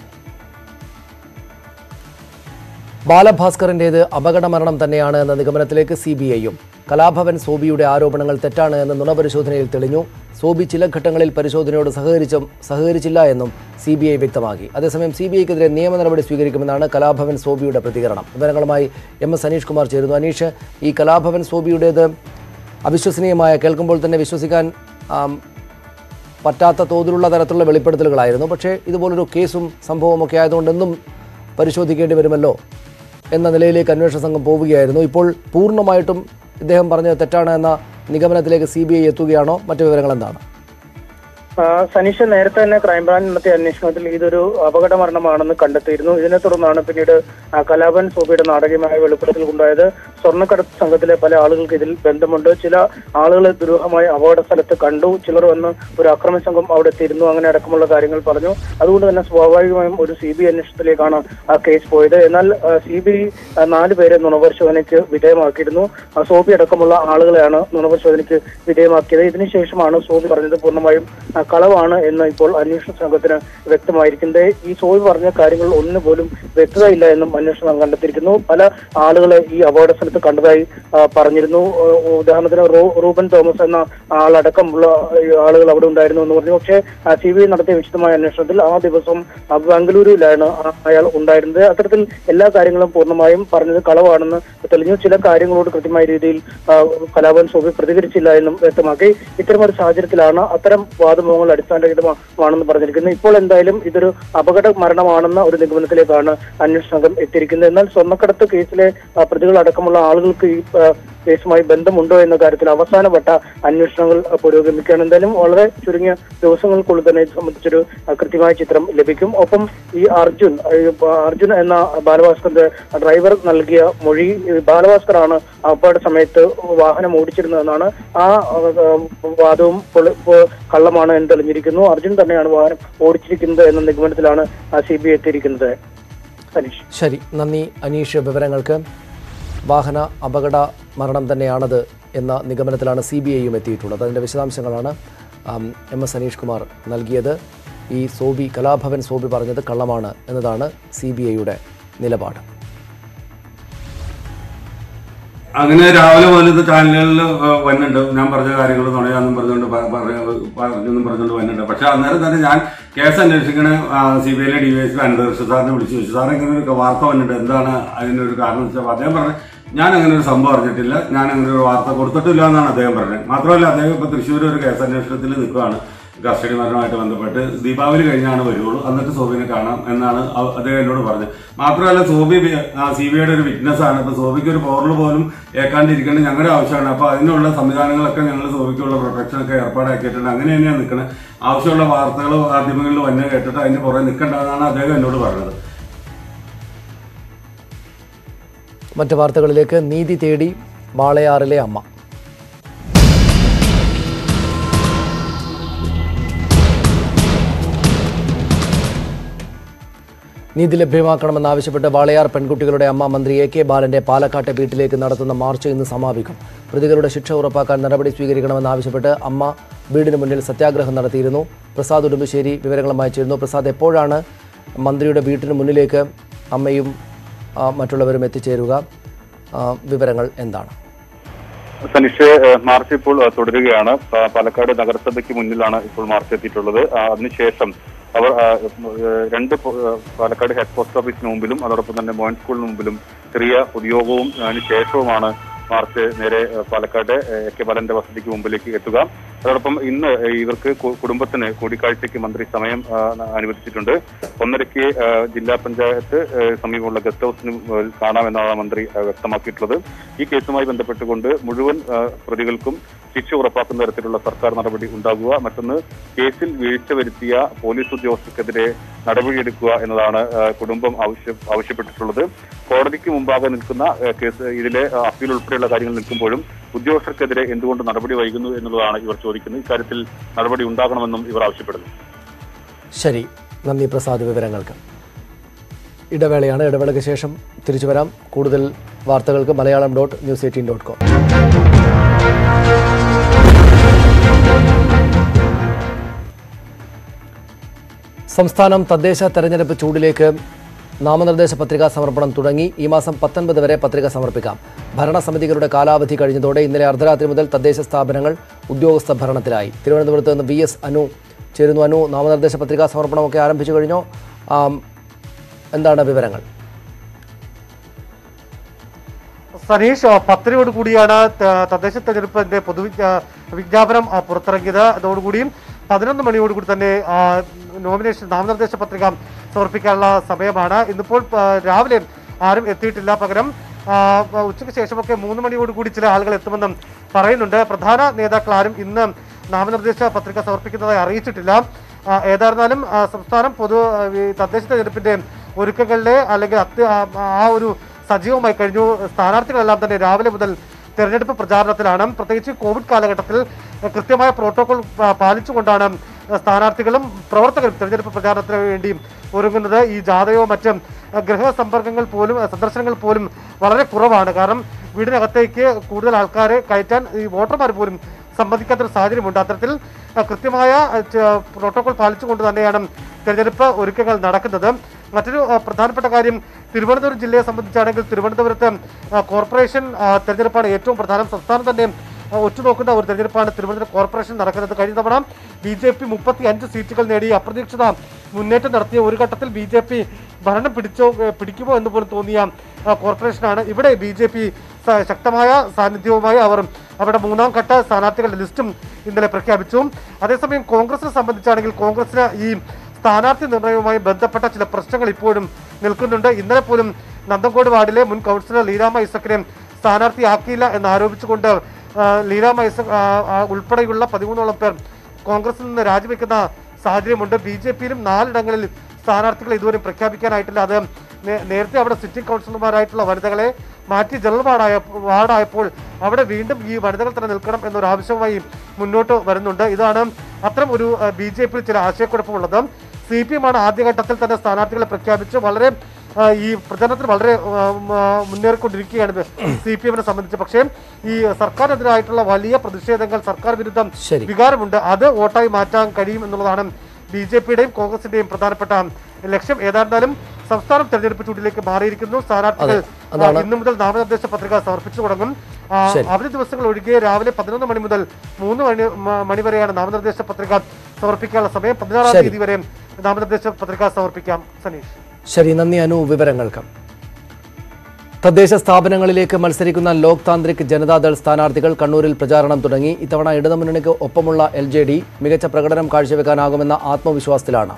ബാലഭാസ്കറിൻ്റേത് അപകട മരണം തന്നെയാണ് എന്ന നിഗമനത്തിലേക്ക് സി ബി ഐയും കലാഭവൻ സോബിയുടെ ആരോപണങ്ങൾ തെറ്റാണ് എന്ന് നുണപരിശോധനയിൽ തെളിഞ്ഞു സോബി ചില ഘട്ടങ്ങളിൽ പരിശോധനയോട് സഹകരിച്ചും സഹകരിച്ചില്ല എന്നും സി ബി ഐ വ്യക്തമാക്കി അതേസമയം സി ബി ഐക്കെതിരെ നിയമ നടപടി സ്വീകരിക്കുമെന്നാണ് കലാഭവൻ സോബിയുടെ പ്രതികരണം വിവരങ്ങളുമായി എം എസ് അനീഷ് കുമാർ ചേരുന്നു അനീഷ് ഈ കലാഭവൻ സോബിയുടേത് അവിശ്വസനീയമായ കേൾക്കുമ്പോൾ തന്നെ വിശ്വസിക്കാൻ ആം, പറ്റാത്ത തോതിലുള്ള തരത്തിലുള്ള വെളിപ്പെടുത്തലുകളായിരുന്നു പക്ഷേ ഇതുപോലൊരു കേസും സംഭവവും ഒക്കെ ആയതുകൊണ്ട് എന്നും പരിശോധിക്കേണ്ടി വരുമല്ലോ എന്ന നിലയിലേക്ക് അന്വേഷണ സംഘം പോവുകയായിരുന്നു ഇപ്പോൾ പൂർണ്ണമായിട്ടും ഇദ്ദേഹം പറഞ്ഞത് തെറ്റാണ് എന്ന നിഗമനത്തിലേക്ക് സി ബി ഐ എത്തുകയാണോ മറ്റു വിവരങ്ങൾ എന്താണ് ആ, സനീഷ് നേരത്തെ തന്നെ ക്രൈംബ്രാഞ്ച് നടത്തിയ അന്വേഷണത്തിൽ ഇതൊരു അപകട മരണമാണെന്ന് കണ്ടെത്തിയിരുന്നു ഇതിനെ തുടർന്നാണ് പിന്നീട് ആ, കലാപൻ സോബിയുടെ നാടകീയമായ വെളിപ്പെടുത്തൽ ഉണ്ടായത് സ്വർണ്ണക്കടത്ത് സംഘത്തിലെ പല ആളുകൾക്ക് ഇതിൽ ബന്ധമുണ്ട് ചില ആളുകളെ ദുരൂഹമായി അപകട സ്ഥലത്ത് കണ്ടു ചിലർ വന്ന് ഒരു അക്രമ സംഘം അവിടെ എത്തിയിരുന്നു അങ്ങനെ അടക്കമുള്ള കാര്യങ്ങൾ പറഞ്ഞു അതുകൊണ്ട് തന്നെ സ്വാഭാവികമായും ഒരു സി ബി അന്വേഷണത്തിലേക്കാണ് ആ കേസ് പോയത് എന്നാൽ സി ബി നാല് പേരെ നുണപരിശോധനയ്ക്ക് വിധേയമാക്കിയിരുന്നു ആ, സോബി അടക്കമുള്ള ആളുകളെയാണ് നുണപരിശോധനയ്ക്ക് വിധേയമാക്കിയത് ഇതിനുശേഷമാണ് സോബി പറഞ്ഞത് പൂർണ്ണമായും ആ, കളവാണ് എന്ന് ഇപ്പോൾ അന്വേഷണ സംഘത്തിന് വ്യക്തമായിരിക്കുന്നത് ഈ സോബി പറഞ്ഞ കാര്യങ്ങൾ ഒന്നു പോലും വ്യക്തതയില്ല എന്നും അന്വേഷണം സംഘം കണ്ടെത്തിയിരിക്കുന്നു പല ആളുകളെ ഈ അപകട സ്ഥലത്ത് കണ്ടതായി ആ, പറഞ്ഞിരുന്നു ആ, ഉദാഹരണത്തിന് റൂ- റൂബൻ തോമസ് എന്ന ആളടക്കമുള്ള ഈ ആളുകൾ അവിടെ ഉണ്ടായിരുന്നു എന്ന് പറഞ്ഞു പക്ഷേ സി ബി ഐ നടത്തിയ വിശദമായ അന്വേഷണത്തിൽ ആ ദിവസം ആ, ബംഗളൂരുവിലാണ് ആ- അയാൾ ഉണ്ടായിരുന്നത് അത്തരത്തിൽ എല്ലാ കാര്യങ്ങളും പൂർണ്ണമായും പറഞ്ഞത് കളവാണെന്ന് തെളിഞ്ഞു ചില കാര്യങ്ങളോട് കൃത്യമായ രീതിയിൽ ആ, കലാഭവൻ സോബി പ്രതികരിച്ചില്ല എന്നും വ്യക്തമാക്കി ഇത്തരമൊരു സാഹചര്യത്തിലാണ് അത്തരം വാദമുഖങ്ങൾ അടിസ്ഥാനരഹിതമാണെന്ന് പറഞ്ഞിരിക്കുന്നത് ഇപ്പോൾ എന്തായാലും ഇതൊരു അപകട മരണമാണെന്ന ഒരു നിഗമനത്തിലേക്കാണ് അന്വേഷണ സംഘം എത്തിയിരിക്കുന്നത് എന്നാൽ സ്വർണ്ണക്കടത്ത് കേസിലെ ആ, പ്രതികളടക്കമുള്ള ആളുകൾക്ക് ഈ ആ, കേസുമായി ബന്ധമുണ്ടോ എന്ന കാര്യത്തിൽ അവസാനവട്ട അന്വേഷണങ്ങൾ ആ, പുരോഗമിക്കുകയാണ് എന്തായാലും വളരെ ചുരുങ്ങിയ ദിവസങ്ങൾക്കുള്ളിൽ തന്നെ ഇത് സംബന്ധിച്ചൊരു ആ, കൃത്യമായ ചിത്രം ലഭിക്കും ഒപ്പം ഈ അർജുൻ ആ, ഈ ബ- അർജുൻ എന്ന ബാലഭാസ്കറിന്റെ ഡ്രൈവർ നൽകിയ മൊഴി ഈ ബാലഭാസ്കറാണ് അപകട സമയത്ത് വാഹനം ഓടിച്ചിരുന്നതെന്നാണ് ആ ആ, ആ, വാദവും പൊളി- പൊ- കള്ളമാണ് എന്ന് തെളിഞ്ഞിരിക്കുന്നു അർജുൻ തന്നെയാണ് വാഹനം ഓടിച്ചിരിക്കുന്നത് എന്ന നിഗമനത്തിലാണ് സി ബി ഐ എത്തിയിരിക്കുന്നത് സനീഷ് ശരി നന്ദി അനീഷ് വിവരങ്ങൾക്ക് വാഹന അപകട മരണം തന്നെയാണത് എന്ന നിഗമനത്തിലാണ് സി ബി ഐയും എത്തിയിട്ടുള്ളത് അതിൻ്റെ വിശദാംശങ്ങളാണ് ആം, എം എസ് അനീഷ് കുമാർ നൽകിയത് ഈ സോബി കലാഭവൻ സോബി പറഞ്ഞത് കള്ളമാണ് എന്നതാണ് സി ബി ഐയുടെ നിലപാട് അങ്ങനെ രാവിലെ മുതൽ ഇത് ചാനലുകളിൽ വന്നിട്ടുണ്ട് ഞാൻ പറഞ്ഞ കാര്യങ്ങൾ നുണയാന്നും പറഞ്ഞുകൊണ്ട് പ- പറഞ്ഞ- പറഞ്ഞെന്നും പറഞ്ഞുകൊണ്ട് വന്നിട്ടുണ്ട് പക്ഷെ അന്നേരം തന്നെ ഞാൻ കേസ് അന്വേഷിക്കണ സി ബി ഐയിലെ ഡി വൈ എസ് അനന്തകൃഷ്ണ സാറിനെ വിളിച്ചു ചോദിച്ചു സാർ ഇങ്ങനെ ഒരു വാർത്ത വന്നിട്ടുണ്ട് എന്താണ് അതിനൊരു കാരണം എന്ന് വെച്ചാൽ അദ്ദേഹം പറഞ്ഞു ഞാൻ അങ്ങനെ ഒരു സംഭവം അറിഞ്ഞിട്ടില്ല ഞാൻ അങ്ങനെ ഒരു വാർത്ത കൊടുത്തിട്ടില്ല എന്നാണ് അദ്ദേഹം പറഞ്ഞത് മാത്രമല്ല അദ്ദേഹം ഇപ്പോൾ തൃശ്ശൂർ ഒരു കേസ് അന്വേഷണത്തിൽ നിൽക്കുകയാണ് കസ്റ്റഡി മരണമായിട്ട് ബന്ധപ്പെട്ട് ദീപാവലി കഴിഞ്ഞാണ് വരുള്ളൂ എന്നിട്ട് സോബിനെ കാണാം എന്നാണ് അവ- അദ്ദേഹം എന്നോട് പറഞ്ഞത് മാത്രമല്ല സോബി സി ബി ഐയുടെ ഒരു വിറ്റ്നസ് ആണ് ഇപ്പൊ സോബിക്ക് ഒരു പോറൽ പോലും ഏക്കാണ്ടിരിക്കേണ്ടത് ഞങ്ങളുടെ ആവശ്യമാണ് അപ്പൊ അതിനുള്ള സംവിധാനങ്ങളൊക്കെ ഞങ്ങൾ സോബിക്കുള്ള പ്രൊട്ടക്ഷൻ ഒക്കെ ഏർപ്പാടാക്കിയിട്ടുണ്ട് അങ്ങനെ തന്നെയാണ് നിൽക്കുന്നത് ആവശ്യമുള്ള വാർത്തകൾ മാധ്യമങ്ങളിൽ വന്നെ കേട്ടിട്ട് അതിന് പുറകെ നിൽക്കേണ്ടതെന്നാണ് അദ്ദേഹം എന്നോട് പറഞ്ഞത് മറ്റ് വാർത്തകളിലേക്ക് നീതി തേടി വാളയാറിലെ അമ്മ നീതി ലഭ്യമാക്കണമെന്നാവശ്യപ്പെട്ട് വാളയാർ പെൺകുട്ടികളുടെ അമ്മ മന്ത്രി എ കെ ബാലന്റെ പാലക്കാട്ടെ വീട്ടിലേക്ക് നടത്തുന്ന മാർച്ച് ഇന്ന് സമാപിക്കും പ്രതികളുടെ ശിക്ഷ ഉറപ്പാക്കാൻ നടപടി സ്വീകരിക്കണമെന്നാവശ്യപ്പെട്ട് അമ്മ വീടിന് മുന്നിൽ സത്യാഗ്രഹം നടത്തിയിരുന്നു പ്രസാദ് ഉടുമ്പശ്ശേരി വിവരങ്ങളുമായി ചേരുന്നു പ്രസാദ് എപ്പോഴാണ് മന്ത്രിയുടെ വീട്ടിന് മുന്നിലേക്ക് അമ്മയും ആ, മറ്റുള്ളവരും എത്തിച്ചേരുക ആ, വിവരങ്ങൾ എന്താണ് സനിഷ് ഏഹ്, മാർച്ച് ഇപ്പോൾ ഏഹ്, തുടരുകയാണ് പ- പാലക്കാട് നഗരസഭയ്ക്ക് മുന്നിലാണ് ഇപ്പോൾ മാർച്ച് എത്തിയിട്ടുള്ളത് ആ, അതിനുശേഷം അവർ ആ, ഏഹ്, രണ്ട് പോ- ഏഹ്, പാലക്കാട് ഹെഡ് പോസ്റ്റ് ഓഫീസിന് മുമ്പിലും അതോടൊപ്പം തന്നെ മോയിൻ സ്കൂളിന് മുമ്പിലും ചെറിയ പൊതുയോഗവും അതിന് ശേഷവുമാണ് മാർച്ച് നേരെ ഏഹ്, പാലക്കാട് ഏഹ്, എ കെ ബാലന്റെ വസതിക്ക് മുമ്പിലേക്ക് എത്തുക അതോടൊപ്പം ഇന്ന് ഇവർക്ക് കു- കുടുംബത്തിന് കൂടിക്കാഴ്ചയ്ക്ക് മന്ത്രി സമയം ആ, അനുവദിച്ചിട്ടുണ്ട് ഒന്നരയ്ക്ക് ആ, ജില്ലാ പഞ്ചായത്ത് ആ, സമീപമുള്ള ഗസ്റ്റ് ഹൗസിന് മുകളിൽ കാണാമെന്നാണ് മന്ത്രി ആ, വ്യക്തമാക്കിയിട്ടുള്ളത് ഈ കേസുമായി ബന്ധപ്പെട്ടുകൊണ്ട് മുഴുവൻ ആ, പ്രതികൾക്കും ശിക്ഷ ഉറപ്പാക്കുന്ന തരത്തിലുള്ള സർക്കാർ നടപടി ഉണ്ടാകുക മറ്റൊന്ന് കേസിൽ വീഴ്ച വരുത്തിയ പോലീസ് ഉദ്യോഗസ്ഥർക്കെതിരെ നടപടിയെടുക്കുക എന്നതാണ് ആ, കുടുംബം ആവശ്യ ആവശ്യപ്പെട്ടിട്ടുള്ളത് കോടതിക്ക് മുമ്പാകെ നിൽക്കുന്ന ആ, കേസ് ഇതിലെ ആ, അപ്പീൽ ഉൾപ്പെടെയുള്ള കാര്യങ്ങൾ നിൽക്കുമ്പോഴും ഉദ്യോഗസ്ഥർക്കെതിരെ എന്തുകൊണ്ട് നടപടി വൈകുന്നു എന്നുള്ളതാണ് ഇവർ ചോദിക്കുന്നത് ഇക്കാര്യത്തിൽ നടപടി ഉണ്ടാകണമെന്നും ഇവർ ആവശ്യപ്പെടുന്നു ശരി നന്ദി പ്രസാദ് വിവരങ്ങൾക്ക് ഇടവേളയാണ് ഇടവേളയ്ക്ക് ശേഷം തിരിച്ചു വരാം കൂടുതൽ വാർത്തകൾക്ക് Malayalam dot news eighteen dot com സംസ്ഥാനം തദ്ദേശ തെരഞ്ഞെടുപ്പ് ചൂടിലേക്ക് നാമനിർദ്ദേശ പത്രികാ സമർപ്പണം തുടങ്ങി ഈ മാസം പത്തൊൻപത് വരെ പത്രിക സമർപ്പിക്കാം ഭരണസമിതികളുടെ കാലാവധി കഴിഞ്ഞതോടെ ഇന്നലെ അർദ്ധരാത്രി മുതൽ തദ്ദേശ സ്ഥാപനങ്ങൾ ഉദ്യോഗസ്ഥ ഭരണത്തിലായി തിരുവനന്തപുരത്ത് നിന്ന് വി എസ് അനു ചേരുന്നു അനു നാമനിർദ്ദേശ പത്രികാ സമർപ്പണമൊക്കെ ആരംഭിച്ചു കഴിഞ്ഞോ ആം, എന്താണ് വിവരങ്ങൾ സനീഷ് ആ, പത്തരയോട് കൂടിയാണ് ത- തദ്ദേശ തെരഞ്ഞെടുപ്പിന്റെ പൊതു വിജ്ഞാപനം ആ, പുറത്തിറങ്ങിയത് അതോടുകൂടിയും പതിനൊന്ന് മണിയോടുകൂടി തന്നെ ആ, നോമിനേഷൻ നാമനിർദ്ദേശ പത്രിക സമർപ്പിക്കാനുള്ള സമയമാണ് ഇന്നിപ്പോൾ ആ, രാവിലെ ആരും എത്തിയിട്ടില്ല പകരം ആ, ഉച്ചയ്ക്ക് ശേഷമൊക്കെ മൂന്ന് മണിയോടുകൂടി ചില ആളുകൾ എത്തുമെന്നും പറയുന്നുണ്ട് പ്രധാന നേതാക്കൾ ആരും ഇന്ന് നാമനിർദ്ദേശ പത്രിക സമർപ്പിക്കുന്നതായി അറിയിച്ചിട്ടില്ല ആ, ഏതായിരുന്നാലും ആ, സംസ്ഥാനം പൊതു ആ, ഈ തദ്ദേശ തെരഞ്ഞെടുപ്പിന്റെ ഒരുക്കങ്ങളിലെ അല്ലെങ്കിൽ അത്യ- ആ- ആ ഒരു സജീവമായി കഴിഞ്ഞു സ്ഥാനാർത്ഥികളെല്ലാം തന്നെ രാവിലെ മുതൽ തെരഞ്ഞെടുപ്പ് പ്രചാരണത്തിലാണ് പ്രത്യേകിച്ച് കോവിഡ് കാലഘട്ടത്തിൽ ഏഹ്, കൃത്യമായ പ്രോട്ടോകോൾ പാ- പാലിച്ചുകൊണ്ടാണ് ഏഹ്, സ്ഥാനാർത്ഥികളും പ്രവർത്തകരും തെരഞ്ഞെടുപ്പ് പ്രചാരണത്തിന് വേണ്ടി ഒരുങ്ങുന്നത് ഈ ജാഥയോ മറ്റും ഏഹ്, ഗൃഹസമ്പർക്കങ്ങൾ പോലും ഏഹ്, സന്ദർശനങ്ങൾ പോലും വളരെ കുറവാണ് കാരണം വീടിനകത്തേക്ക് കൂടുതൽ ആൾക്കാരെ കയറ്റാൻ ഈ വോട്ടർമാർ പോലും സമ്മതിക്കാത്തൊരു സാഹചര്യമുണ്ട് അത്തരത്തിൽ ഏഹ്, കൃത്യമായ ഏഹ്, ച- പ്രോട്ടോകോൾ പാലിച്ചുകൊണ്ട് തന്നെയാണ് തെരഞ്ഞെടുപ്പ് ഒരുക്കങ്ങൾ നടക്കുന്നത് മറ്റൊരു ഏഹ്, പ്രധാനപ്പെട്ട കാര്യം തിരുവനന്തപുരം ജില്ലയെ സംബന്ധിച്ചാണെങ്കിൽ തിരുവനന്തപുരത്ത് ഏഹ്, കോർപ്പറേഷൻ ഏഹ്, തെരഞ്ഞെടുപ്പാണ് ഏറ്റവും പ്രധാനം സംസ്ഥാനം തന്നെ ഏഹ്, ഒറ്റുനോക്കുന്ന ഒരു തെരഞ്ഞെടുപ്പാണ് തിരുവനന്തപുരം കോർപ്പറേഷൻ നടക്കുന്നത് കഴിഞ്ഞ തവണ ബി ജെ പി മുപ്പത്തി അഞ്ച് സീറ്റുകൾ നേടി അപ്രതീക്ഷിത മുന്നേറ്റം നടത്തിയ ഒരു ഘട്ടത്തിൽ ബി ജെ പി ഭരണം പിടിച്ചോ ഏഹ്, പിടിക്കുമോ എന്ന് പോലും തോന്നിയ ഏഹ്, കോർപ്പറേഷനാണ് ഇവിടെ ബി ജെ പി ശക്തമായ സാന്നിധ്യവുമായി അവർ അവരുടെ മൂന്നാം ഘട്ട സ്ഥാനാർത്ഥികളുടെ ലിസ്റ്റും ഇന്നലെ പ്രഖ്യാപിച്ചു അതേസമയം കോൺഗ്രസിനെ സംബന്ധിച്ചാണെങ്കിൽ കോൺഗ്രസിന് ഈ സ്ഥാനാർത്ഥി നിർണയവുമായി ബന്ധപ്പെട്ട ചില പ്രശ്നങ്ങൾ ഇപ്പോഴും നിൽക്കുന്നുണ്ട് ഇന്നലെ പോലും നന്ദൻകോട് വാർഡിലെ മുൻ കൗൺസിലർ ലീലാമ ഐസക്കിനെ സ്ഥാനാർത്ഥിയാക്കിയില്ല എന്ന് ആരോപിച്ചുകൊണ്ട് ആ, ലീലാമ ഐസക് ആ, ആ, ഉൾപ്പെടെയുള്ള പതിമൂന്നോളം പേർ കോൺഗ്രസിൽ നിന്ന് രാജിവെക്കുന്ന സാഹചര്യമുണ്ട് ബി ജെ പിയിലും നാലിടങ്ങളിൽ സ്ഥാനാർത്ഥികൾ ഇതുവരെ പ്രഖ്യാപിക്കാനായിട്ടില്ല അത് നേ- നേരത്തെ അവിടെ സിറ്റിംഗ് കൗൺസിലർമാരായിട്ടുള്ള വനിതകളെ മാറ്റി ജനറൽ വാർഡായ വാർഡായപ്പോൾ അവിടെ വീണ്ടും ഈ വനിതകൾ തന്നെ നിൽക്കണം എന്നൊരു ആവശ്യവുമായി മുന്നോട്ട് വരുന്നുണ്ട് ഇതാണ് അത്തരം ഒരു ബി ജെ പിയിൽ ചില ആശയക്കുഴപ്പമുള്ളത് സി പി എം ആണ് ആദ്യഘട്ടത്തിൽ തന്നെ സ്ഥാനാർത്ഥികളെ പ്രഖ്യാപിച്ച് വളരെ ആ, ഈ പ്രചരണത്തിൽ വളരെ ആ, ആ, മുന്നേറിക്കൊണ്ടിരിക്കുകയാണ് സി പി എമ്മിനെ സംബന്ധിച്ച് പക്ഷേ ഈ സർക്കാരിനെതിരായിട്ടുള്ള വലിയ പ്രതിഷേധങ്ങൾ സർക്കാർ വിരുദ്ധം ശരി. വികാരമുണ്ട് അത് വോട്ടായി മാറ്റാൻ കഴിയും എന്നുള്ളതാണ് ബി ജെ പിയുടെയും കോൺഗ്രസിന്റെയും പ്രധാനപ്പെട്ട ലക്ഷ്യം ഏതായിരുന്നാലും സംസ്ഥാനം തെരഞ്ഞെടുപ്പ് ചൂടിലേക്ക് മാറിയിരിക്കുന്നു സ്ഥാനാർത്ഥികൾ അതെ, അതാണ്. ഇന്നു മുതൽ നാമനിർദ്ദേശ പത്രിക സമർപ്പിച്ചു തുടങ്ങും ആ, ശരി. അവധി ദിവസങ്ങൾ ഒഴികെ രാവിലെ പതിനൊന്ന് മണി മുതൽ മൂന്ന് മണി മ- മണി വരെയാണ് നാമനിർദ്ദേശ പത്രിക സമർപ്പിക്കാനുള്ള സമയം പതിനാറാം ശരി. തീയതി വരെ നാമനിർദ്ദേശ പത്രിക സമർപ്പിക്കാം സനീഷ് ശരി നന്ദി അനു വിവരങ്ങൾക്ക് തദ്ദേശ സ്ഥാപനങ്ങളിലേക്ക് മത്സരിക്കുന്ന ലോക് താന്ത്രിക് ജനതാദൾ സ്ഥാനാർത്ഥികൾ കണ്ണൂരിൽ പ്രചാരണം തുടങ്ങി ഇത്തവണ ഇടതുമുന്നണിക്ക് ഒപ്പമുള്ള എൽ ജെ ഡി മികച്ച പ്രകടനം കാഴ്ചവെക്കാനാകുമെന്ന ആത്മവിശ്വാസത്തിലാണ്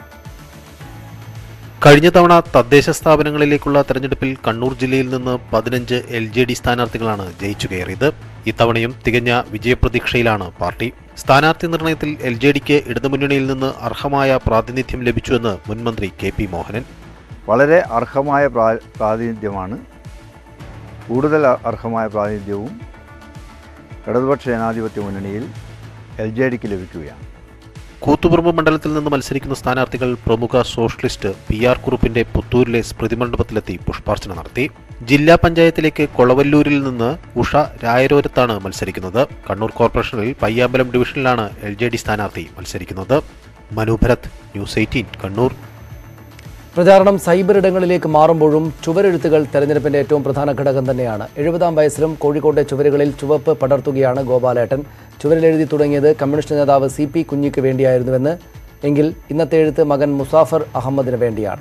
കഴിഞ്ഞ തവണ തദ്ദേശ സ്ഥാപനങ്ങളിലേക്കുള്ള തെരഞ്ഞെടുപ്പിൽ കണ്ണൂർ ജില്ലയിൽ നിന്ന് പതിനഞ്ച് എൽ ജെ ഡി സ്ഥാനാർത്ഥികളാണ് ജയിച്ചു കയറിയത് ഇത്തവണയും തികഞ്ഞ വിജയപ്രതീക്ഷയിലാണ് പാർട്ടി സ്ഥാനാർത്ഥി നിർണയത്തിൽ എൽ ജെ ഡിക്ക് ഇടതുമുന്നണിയിൽ നിന്ന് അർഹമായ പ്രാതിനിധ്യം ലഭിച്ചുവെന്ന് മുൻമന്ത്രി കെ പി മോഹനൻ വളരെ അർഹമായ പ്രാ- പ്രാതിനിധ്യമാണ് കൂടുതൽ അ- അർഹമായ പ്രാതിനിധ്യവും ഇടതുപക്ഷ ജനാധിപത്യ മുന്നണിയിൽ എൽ ജെ ഡിക്ക് ലഭിക്കുകയാണ് കൂത്തുപറമ്പ് മണ്ഡലത്തിൽ നിന്ന് മത്സരിക്കുന്ന സ്ഥാനാർത്ഥികൾ പ്രമുഖ സോഷ്യലിസ്റ്റ് പി ആർ കുറുപ്പിന്റെ പുത്തൂരിലെ സ്മൃതി മണ്ഡപത്തിലെത്തി പുഷ്പാർച്ചന നടത്തി ജില്ലാ പഞ്ചായത്തിലേക്ക് കൊളവല്ലൂരിൽ നിന്ന് ഉഷ രായരോരത്താണ് മത്സരിക്കുന്നത് കണ്ണൂർ കോർപ്പറേഷനിൽ പയ്യാമ്പലം ഡിവിഷനിലാണ് എൽ ജെ ഡി സ്ഥാനാർത്ഥി മത്സരിക്കുന്നത് മനുഭരത് ന്യൂസ് എയ്റ്റീൻ കണ്ണൂർ പ്രചാരണം സൈബർ ഇടങ്ങളിലേക്ക് മാറുമ്പോഴും ചുവരെഴുത്തുകൾ തെരഞ്ഞെടുപ്പിന്റെ ഏറ്റവും പ്രധാന ഘടകം തന്നെയാണ് എഴുപതാം വയസ്സിലും കോഴിക്കോട്ടെ ചുവരുകളിൽ ചുവപ്പ് പടർത്തുകയാണ് ഗോപാലേട്ടൻ ചുവരിലെഴുതി തുടങ്ങിയത് കമ്മ്യൂണിസ്റ്റ് നേതാവ് സി പി കുഞ്ഞിക്ക് വേണ്ടിയായിരുന്നുവെന്ന് എങ്കിൽ ഇന്നത്തെ എഴുത്ത് മകൻ മുസാഫർ അഹമ്മദിന് വേണ്ടിയാണ്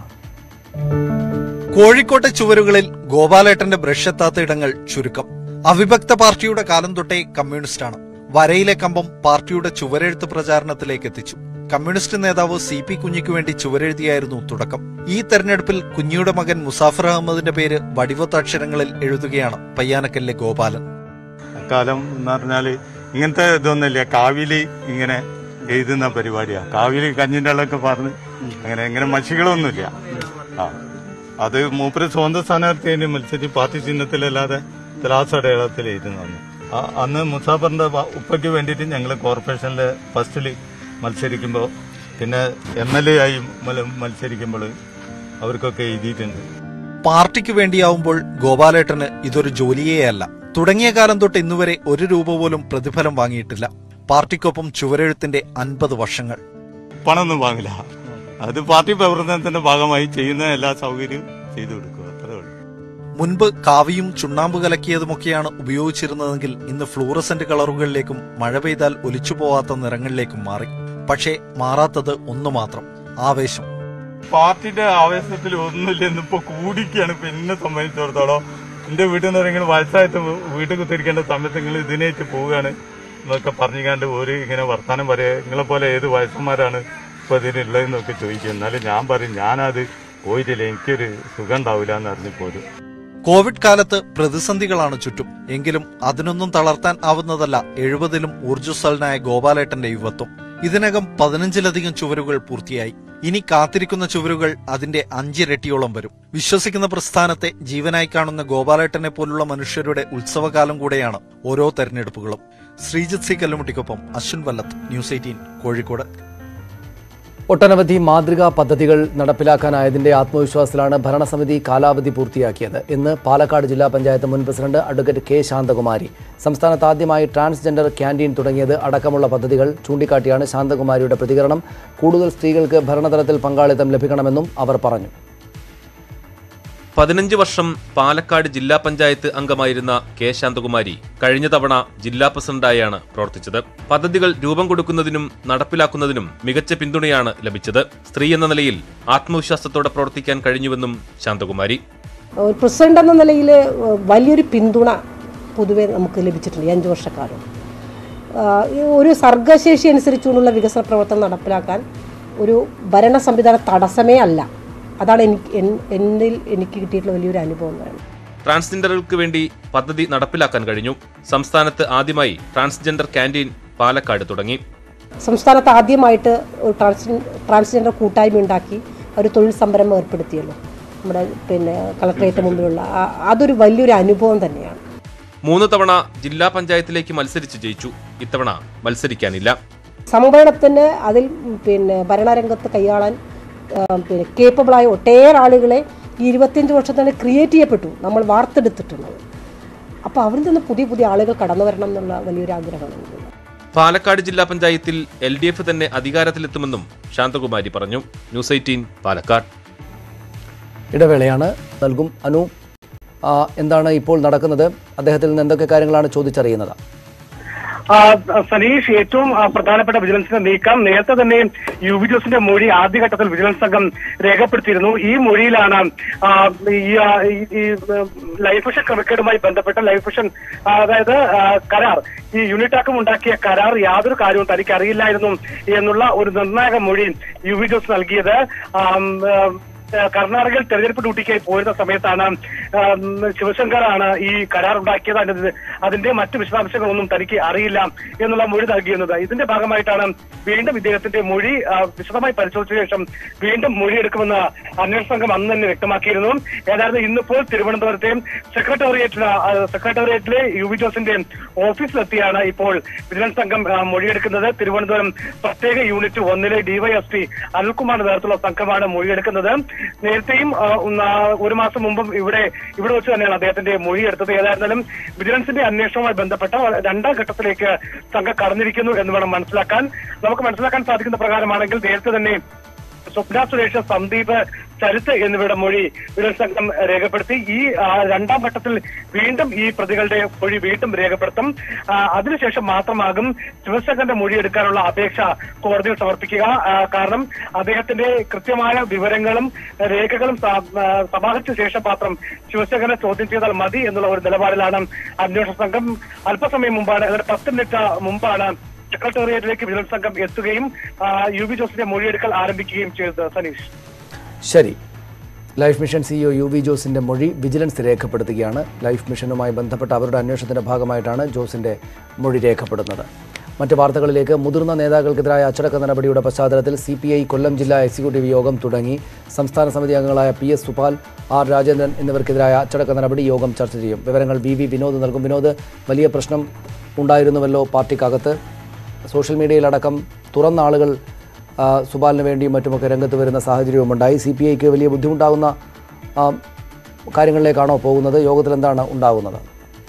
കോഴിക്കോട്ടെ ചുവരുകളിൽ ഗോപാലേട്ടന്റെ ബ്രഷ് എത്താത്ത ഇടങ്ങൾ ചുരുക്കം അവിഭക്ത പാർട്ടിയുടെ കാലം തൊട്ടേ കമ്മ്യൂണിസ്റ്റാണ് വരയിലെ കമ്പം പാർട്ടിയുടെ ചുവരെഴുത്ത് പ്രചാരണത്തിലേക്ക് എത്തിച്ചു കമ്മ്യൂണിസ്റ്റ് നേതാവ് സി പി കുഞ്ഞിക്ക് വേണ്ടി ചുവരെഴുതിയായിരുന്നു തുടക്കം ഈ തെരഞ്ഞെടുപ്പിൽ കുഞ്ഞിയുടെ മകൻ മുസാഫർ അഹമ്മദിന്റെ പേര് വടിവത്തക്ഷരങ്ങളിൽ എഴുതുകയാണ് പയ്യാനക്കല്ലെ ഗോപാലൻ കാലം എന്ന് പറഞ്ഞാൽ ഇങ്ങനത്തെ ഇതൊന്നുമില്ല കാവില് ഇങ്ങനെ എഴുതുന്ന പരിപാടിയാ കാവില് കഞ്ഞിൻ്റെ വെള്ളമൊക്കെ പറഞ്ഞ് അങ്ങനെ ഇങ്ങനെ മഷികളൊന്നുമില്ല ആ അത് മൂപ്പര് സ്വന്തം സ്ഥാനാർത്ഥി അതിന് മത്സരിച്ച് പാർട്ടി ചിഹ്നത്തിലല്ലാതെ ത്രാസ് അടയാളത്തിൽ എഴുതുന്നു ആ അന്ന് മുസാഫറിന്റെ വ- ഉപ്പയ്ക്ക് വേണ്ടിയിട്ട് ഞങ്ങൾ കോർപ്പറേഷനിൽ ഫസ്റ്റിൽ മത്സരിക്കുമ്പോൾ പിന്നെ എം എൽ എ ആയി മല- മത്സരിക്കുമ്പോൾ അവർക്കൊക്കെ എഴുതിയിട്ടുണ്ട് പാർട്ടിക്ക് വേണ്ടിയാവുമ്പോൾ ഗോപാലേട്ടന് ഇതൊരു ജോലിയേയല്ല തുടങ്ങിയ കാലം തൊട്ട് ഇന്നുവരെ ഒരു രൂപ പോലും പ്രതിഫലം വാങ്ങിയിട്ടില്ല പാർട്ടിക്കൊപ്പം ചുവരെഴുത്തിന്റെ അൻപത് വർഷങ്ങൾ പണമൊന്നും വാങ്ങില്ല അത് പാർട്ടി പ്രവർത്തനത്തിന്റെ ഭാഗമായി ചെയ്യുന്ന എല്ലാ സൗകര്യവും ചെയ്തു കൊടുക്കുക അത്രേ ഉള്ളൂ മുൻപ് കാവിയും ചുണ്ണാമ്പ് കലക്കിയതുമൊക്കെയാണ് ഉപയോഗിച്ചിരുന്നതെങ്കിൽ ഇന്ന് ഫ്ലൂറസന്റ് കളറുകളിലേക്കും മഴ പെയ്താൽ ഒലിച്ചുപോവാത്ത നിറങ്ങളിലേക്കും മാറി പക്ഷേ മാറാത്തത് ഒന്നു മാത്രം ആവേശം പാർട്ടിയുടെ ആവേശത്തിൽ ഒന്നുമില്ല ഇന്നിപ്പോ കൂടിക്കാണ് ഇപ്പൊ എന്നെ സംബന്ധിച്ചിടത്തോളം എന്റെ വീട്ടിൽ നിന്ന് നിങ്ങൾ വയസ്സായിട്ട് വീട്ടിൽ കുത്തിരിക്കേണ്ട സമയത്ത് നിങ്ങൾ ഇതിനേറ്റ് പോവുകയാണ് എന്നൊക്കെ പറഞ്ഞുകൊണ്ട് ഒരു ഇങ്ങനെ വർത്താനം പറയാ നിങ്ങളെ പോലെ ഏത് വയസ്സന്മാരാണ് ഇപ്പൊ ഇതിനുള്ളതെന്നൊക്കെ ചോദിക്കും എന്നാലും ഞാൻ പറയും ഞാനത് പോയിട്ടില്ല എനിക്കൊരു സുഖം ഉണ്ടാവില്ല എന്ന് അറിഞ്ഞു പോരും കോവിഡ് കാലത്ത് പ്രതിസന്ധികളാണ് ചുറ്റും എങ്കിലും അതിനൊന്നും തളർത്താൻ ആവുന്നതല്ല എഴുപതിലും ഊർജ്ജസ്വലനായ ഗോപാലേട്ടന്റെ യുവത്വം ഇതിനകം പതിനഞ്ചിലധികം ചുവരുകൾ പൂർത്തിയായി ഇനി കാത്തിരിക്കുന്ന ചുവരുകൾ അതിന്റെ അഞ്ചിരട്ടിയോളം വരും വിശ്വസിക്കുന്ന പ്രസ്ഥാനത്തെ ജീവനായി കാണുന്ന ഗോപാലേട്ടനെ പോലുള്ള മനുഷ്യരുടെ ഉത്സവകാലം കൂടെയാണ് ഓരോ തെരഞ്ഞെടുപ്പുകളും ശ്രീജിത്ത് സി കല്ലുമുട്ടിക്കൊപ്പം അശ്വിൻ വല്ലത്ത് ന്യൂസ് എയ്റ്റീൻ കോഴിക്കോട് ഒട്ടനവധി മാതൃകാ പദ്ധതികൾ നടപ്പിലാക്കാനായതിന്റെ ആത്മവിശ്വാസത്തിലാണ് ഭരണസമിതി കാലാവധി പൂർത്തിയാക്കിയത് ഇന്ന് പാലക്കാട് ജില്ലാ പഞ്ചായത്ത് മുൻ പ്രസിഡന്റ് അഡ്വക്കേറ്റ് കെ ശാന്തകുമാരി സംസ്ഥാനത്ത് ആദ്യമായി ട്രാൻസ്ജെൻഡർ ക്യാൻറ്റീൻ തുടങ്ങിയത് അടക്കമുള്ള പദ്ധതികൾ ചൂണ്ടിക്കാട്ടിയാണ് ശാന്തകുമാരിയുടെ പ്രതികരണം കൂടുതൽ സ്ത്രീകൾക്ക് ഭരണതലത്തിൽ പങ്കാളിത്തം ലഭിക്കണമെന്നും അവർ പറഞ്ഞു പതിനഞ്ച് വർഷം പാലക്കാട് ജില്ലാ പഞ്ചായത്ത് അംഗമായിരുന്ന കെ ശാന്തകുമാരി കഴിഞ്ഞ തവണ ജില്ലാ പ്രസിഡന്റായാണ് പ്രവർത്തിച്ചത് പദ്ധതികൾ രൂപം കൊടുക്കുന്നതിനും നടപ്പിലാക്കുന്നതിനും മികച്ച പിന്തുണയാണ് ലഭിച്ചത് സ്ത്രീ എന്ന നിലയിൽ ആത്മവിശ്വാസത്തോടെ പ്രവർത്തിക്കാൻ കഴിഞ്ഞുവെന്നും ശാന്തകുമാരി ഒരു പ്രസിഡന്റ് എന്ന നിലയിൽ വലിയൊരു പിന്തുണ പൊതുവെ നമുക്ക് ലഭിച്ചിട്ടുണ്ട് ഈ അഞ്ച് വർഷക്കാലം ആ, ഈ ഒരു സർഗശേഷി അനുസരിച്ചുകൊണ്ടുള്ള വികസന പ്രവർത്തനം നടപ്പിലാക്കാൻ ഒരു ഭരണ സംവിധാന തടസ്സമേ അല്ല അതാണ് എനിക്ക് എൻ- എന്നിൽ എനിക്ക് കിട്ടിയിട്ടുള്ള വലിയൊരു അനുഭവം എന്ന് പറയുന്നത് ട്രാൻസ്ജെൻഡറുകൾക്ക് വേണ്ടി പദ്ധതി നടപ്പിലാക്കാൻ കഴിഞ്ഞു സംസ്ഥാനത്ത് ആദ്യമായി ട്രാൻസ്ജെൻഡർ ക്യാൻറ്റീൻ പാലക്കാട് തുടങ്ങി സംസ്ഥാനത്ത് ആദ്യമായിട്ട് ഒരു ട്രാൻസ് ട്രാൻസ്ജെൻഡർ കൂട്ടായ്മ ഉണ്ടാക്കി ഒരു തൊഴിൽ സംരംഭം ഏർപ്പെടുത്തിയല്ലോ നമ്മുടെ പിന്നെ കളക്ടറേറ്റ് മുമ്പിലുള്ള ആ- അതൊരു വലിയൊരു അനുഭവം തന്നെയാണ് മൂന്ന് തവണ ജില്ലാ പഞ്ചായത്തിലേക്ക് മത്സരിച്ച് ജയിച്ചു ഇത്തവണ മത്സരിക്കാനില്ല സംവരണത്തിന് അതിൽ പിന്നെ ഭരണരംഗത്ത് കൈയാളാൻ ആ, പിന്നെ കേപ്പബിളായ ഒട്ടേറെ ആളുകളെ ഈ ഇരുപത്തിയഞ്ച് വർഷത്തിന് ക്രിയേറ്റ് ചെയ്യപ്പെട്ടു നമ്മൾ വാർത്തെടുത്തിട്ടുള്ളത് അപ്പോൾ അവരിൽ നിന്ന് പുതിയ പുതിയ ആളുകൾ കടന്നു വരണം എന്നുള്ള വലിയൊരു ആഗ്രഹമാണ് എനിക്കുള്ളത് പാലക്കാട് ജില്ലാ പഞ്ചായത്തിൽ എൽ ഡി എഫ് തന്നെ അധികാരത്തിലെത്തുമെന്നും ശാന്തകുമാരി പറഞ്ഞു ന്യൂസ് എയ്റ്റീൻ പാലക്കാട് ഇടവേളയാണ് നൽകും അനു ആ, എന്താണ് ഇപ്പോൾ നടക്കുന്നത് അദ്ദേഹത്തിൽ നിന്ന് എന്തൊക്കെ കാര്യങ്ങളാണ് ചോദിച്ചറിയുന്നത് ആ, സനീഷ് ഏറ്റവും ആ, പ്രധാനപ്പെട്ട വിജിലൻസിന്റെ നീക്കം നേരത്തെ തന്നെ യു വി ജോസിന്റെ മൊഴി ആദ്യഘട്ടത്തിൽ വിജിലൻസ് സംഘം രേഖപ്പെടുത്തിയിരുന്നു ഈ മൊഴിയിലാണ് ആ, ഈ ആ, ഈ- ഈ ലൈഫ് മിഷൻ ക്രമക്കേടുമായി ബന്ധപ്പെട്ട ലൈഫ് മിഷൻ ആ, അതായത് ആ, കരാർ ഈ യൂണിറ്റാക്കം ഉണ്ടാക്കിയ കരാർ യാതൊരു കാര്യവും തനിക്ക് അറിയില്ലായിരുന്നു എന്നുള്ള ഒരു നിർണായക മൊഴി യു വി ജോസ് നൽകിയത് ആം, ആ, ഏഹ് കർണാടകയിൽ തെരഞ്ഞെടുപ്പ് ഡ്യൂട്ടിക്കായി പോയിരുന്ന സമയത്താണ് ആം, ശിവശങ്കറാണ് ഈ കരാർ ഉണ്ടാക്കിയത് അതിന്റെ അതിന്റെ മറ്റു വിശദാംശങ്ങളൊന്നും തനിക്ക് അറിയില്ല എന്നുള്ള മൊഴി നൽകിയിരുന്നത് ഇതിന്റെ ഭാഗമായിട്ടാണ് വീണ്ടും ഇദ്ദേഹത്തിന്റെ മൊഴി ആ, വിശദമായി പരിശോധിച്ച ശേഷം വീണ്ടും മൊഴിയെടുക്കുമെന്ന് അന്വേഷണ സംഘം അന്ന് തന്നെ വ്യക്തമാക്കിയിരുന്നു ഏതായാലും ഇന്നിപ്പോൾ തിരുവനന്തപുരത്തെ സെക്രട്ടേറിയറ്റിന് ആ, സെക്രട്ടേറിയറ്റിലെ യു വി ജോസിന്റെ ഓഫീസിലെത്തിയാണ് ഇപ്പോൾ വിജിലൻസ് സംഘം ആ, മൊഴിയെടുക്കുന്നത് തിരുവനന്തപുരം പ്രത്യേക യൂണിറ്റ് ഒന്നിലെ ഡിവൈഎസ്പി അനിൽകുമാറിന്റെ നേതൃത്വത്തിലുള്ള സംഘമാണ് മൊഴിയെടുക്കുന്നത് നേരത്തെയും ആ, ഒന്ന് ആ, ഒരു മാസം മുമ്പും ഇവിടെ ഇവിടെ വെച്ച് തന്നെയാണ് അദ്ദേഹത്തിന്റെ മൊഴിയെടുത്തത് ഏതായിരുന്നാലും വിജിലൻസിന്റെ അന്വേഷണവുമായി ബന്ധപ്പെട്ട രണ്ടാം ഘട്ടത്തിലേക്ക് സംഘം കടന്നിരിക്കുന്നു എന്ന് വേണം മനസ്സിലാക്കാൻ നമുക്ക് മനസ്സിലാക്കാൻ സാധിക്കുന്ന പ്രകാരമാണെങ്കിൽ നേരത്തെ തന്നെ സ്വപ്ന സുരേഷ് സന്ദീപ് ചരിത്ത് എന്നിവരുടെ മൊഴി വിജിലൻസ് സംഘം രേഖപ്പെടുത്തി ഈ ആ, രണ്ടാം ഘട്ടത്തിൽ വീണ്ടും ഈ പ്രതികളുടെ മൊഴി വീണ്ടും രേഖപ്പെടുത്തും ആ, അതിനുശേഷം മാത്രമാകും ശിവശങ്കറിന്റെ മൊഴി എടുക്കാനുള്ള അപേക്ഷ കോടതിയിൽ സമർപ്പിക്കുക ആ, കാരണം അദ്ദേഹത്തിന്റെ കൃത്യമായ വിവരങ്ങളും രേഖകളും സ- ആ, സമാഹരിച്ച ശേഷം മാത്രം ശിവശങ്കരനെ ചോദ്യം ചെയ്താൽ മതി എന്നുള്ള ഒരു നിലപാടിലാണ് അന്വേഷണ സംഘം അല്പസമയം മുമ്പാണ് അതായത് പത്ത് മിനിറ്റ് മുമ്പാണ് സെക്രട്ടേറിയറ്റിലേക്ക് വിജിലൻസ് സംഘം എത്തുകയും ആ, യു വി ജോസിന്റെ മൊഴിയെടുക്കൽ ആരംഭിക്കുകയും ചെയ്തത് സനീഷ് ശരി life mission CEO U V ജോസിന്റെ മൊഴി വിജിലൻസ് രേഖപ്പെടുത്തുകയാണ് ലൈഫ് മിഷനുമായി ബന്ധപ്പെട്ട അവരുടെ അന്വേഷണത്തിന്റെ ഭാഗമായിട്ടാണ് ജോസിന്റെ മൊഴി രേഖപ്പെടുന്നത് മറ്റ് വാർത്തകളിലേക്ക് മുതിർന്ന നേതാക്കൾക്കെതിരായ അച്ചടക്ക നടപടിയുടെ പശ്ചാത്തലത്തിൽ സി പി ഐ കൊല്ലം ജില്ലാ എക്സിക്യൂട്ടീവ് യോഗം തുടങ്ങി സംസ്ഥാന സമിതി അംഗങ്ങളായ P S Supal R Rajendran എന്നിവർക്കെതിരായ അച്ചടക്ക നടപടി യോഗം ചർച്ച ചെയ്യും വിവരങ്ങൾ വി വി വിനോദ് നൽകും വിനോദ് വലിയ പ്രശ്നം ഉണ്ടായിരുന്നുവല്ലോ പാർട്ടിക്കകത്ത് സോഷ്യൽ മീഡിയയിലടക്കം തുറന്ന ആളുകൾ ആ, സുബാലിന് വേണ്ടിയും മറ്റുമൊക്കെ രംഗത്ത് വരുന്ന സാഹചര്യവുമുണ്ടായി സി പി ഐക്ക് വലിയ ബുദ്ധിമുട്ടാകുന്ന ആ, കാര്യങ്ങളിലേക്കാണോ പോകുന്നത് യോഗത്തിൽ എന്താണ് ഉണ്ടാകുന്നത്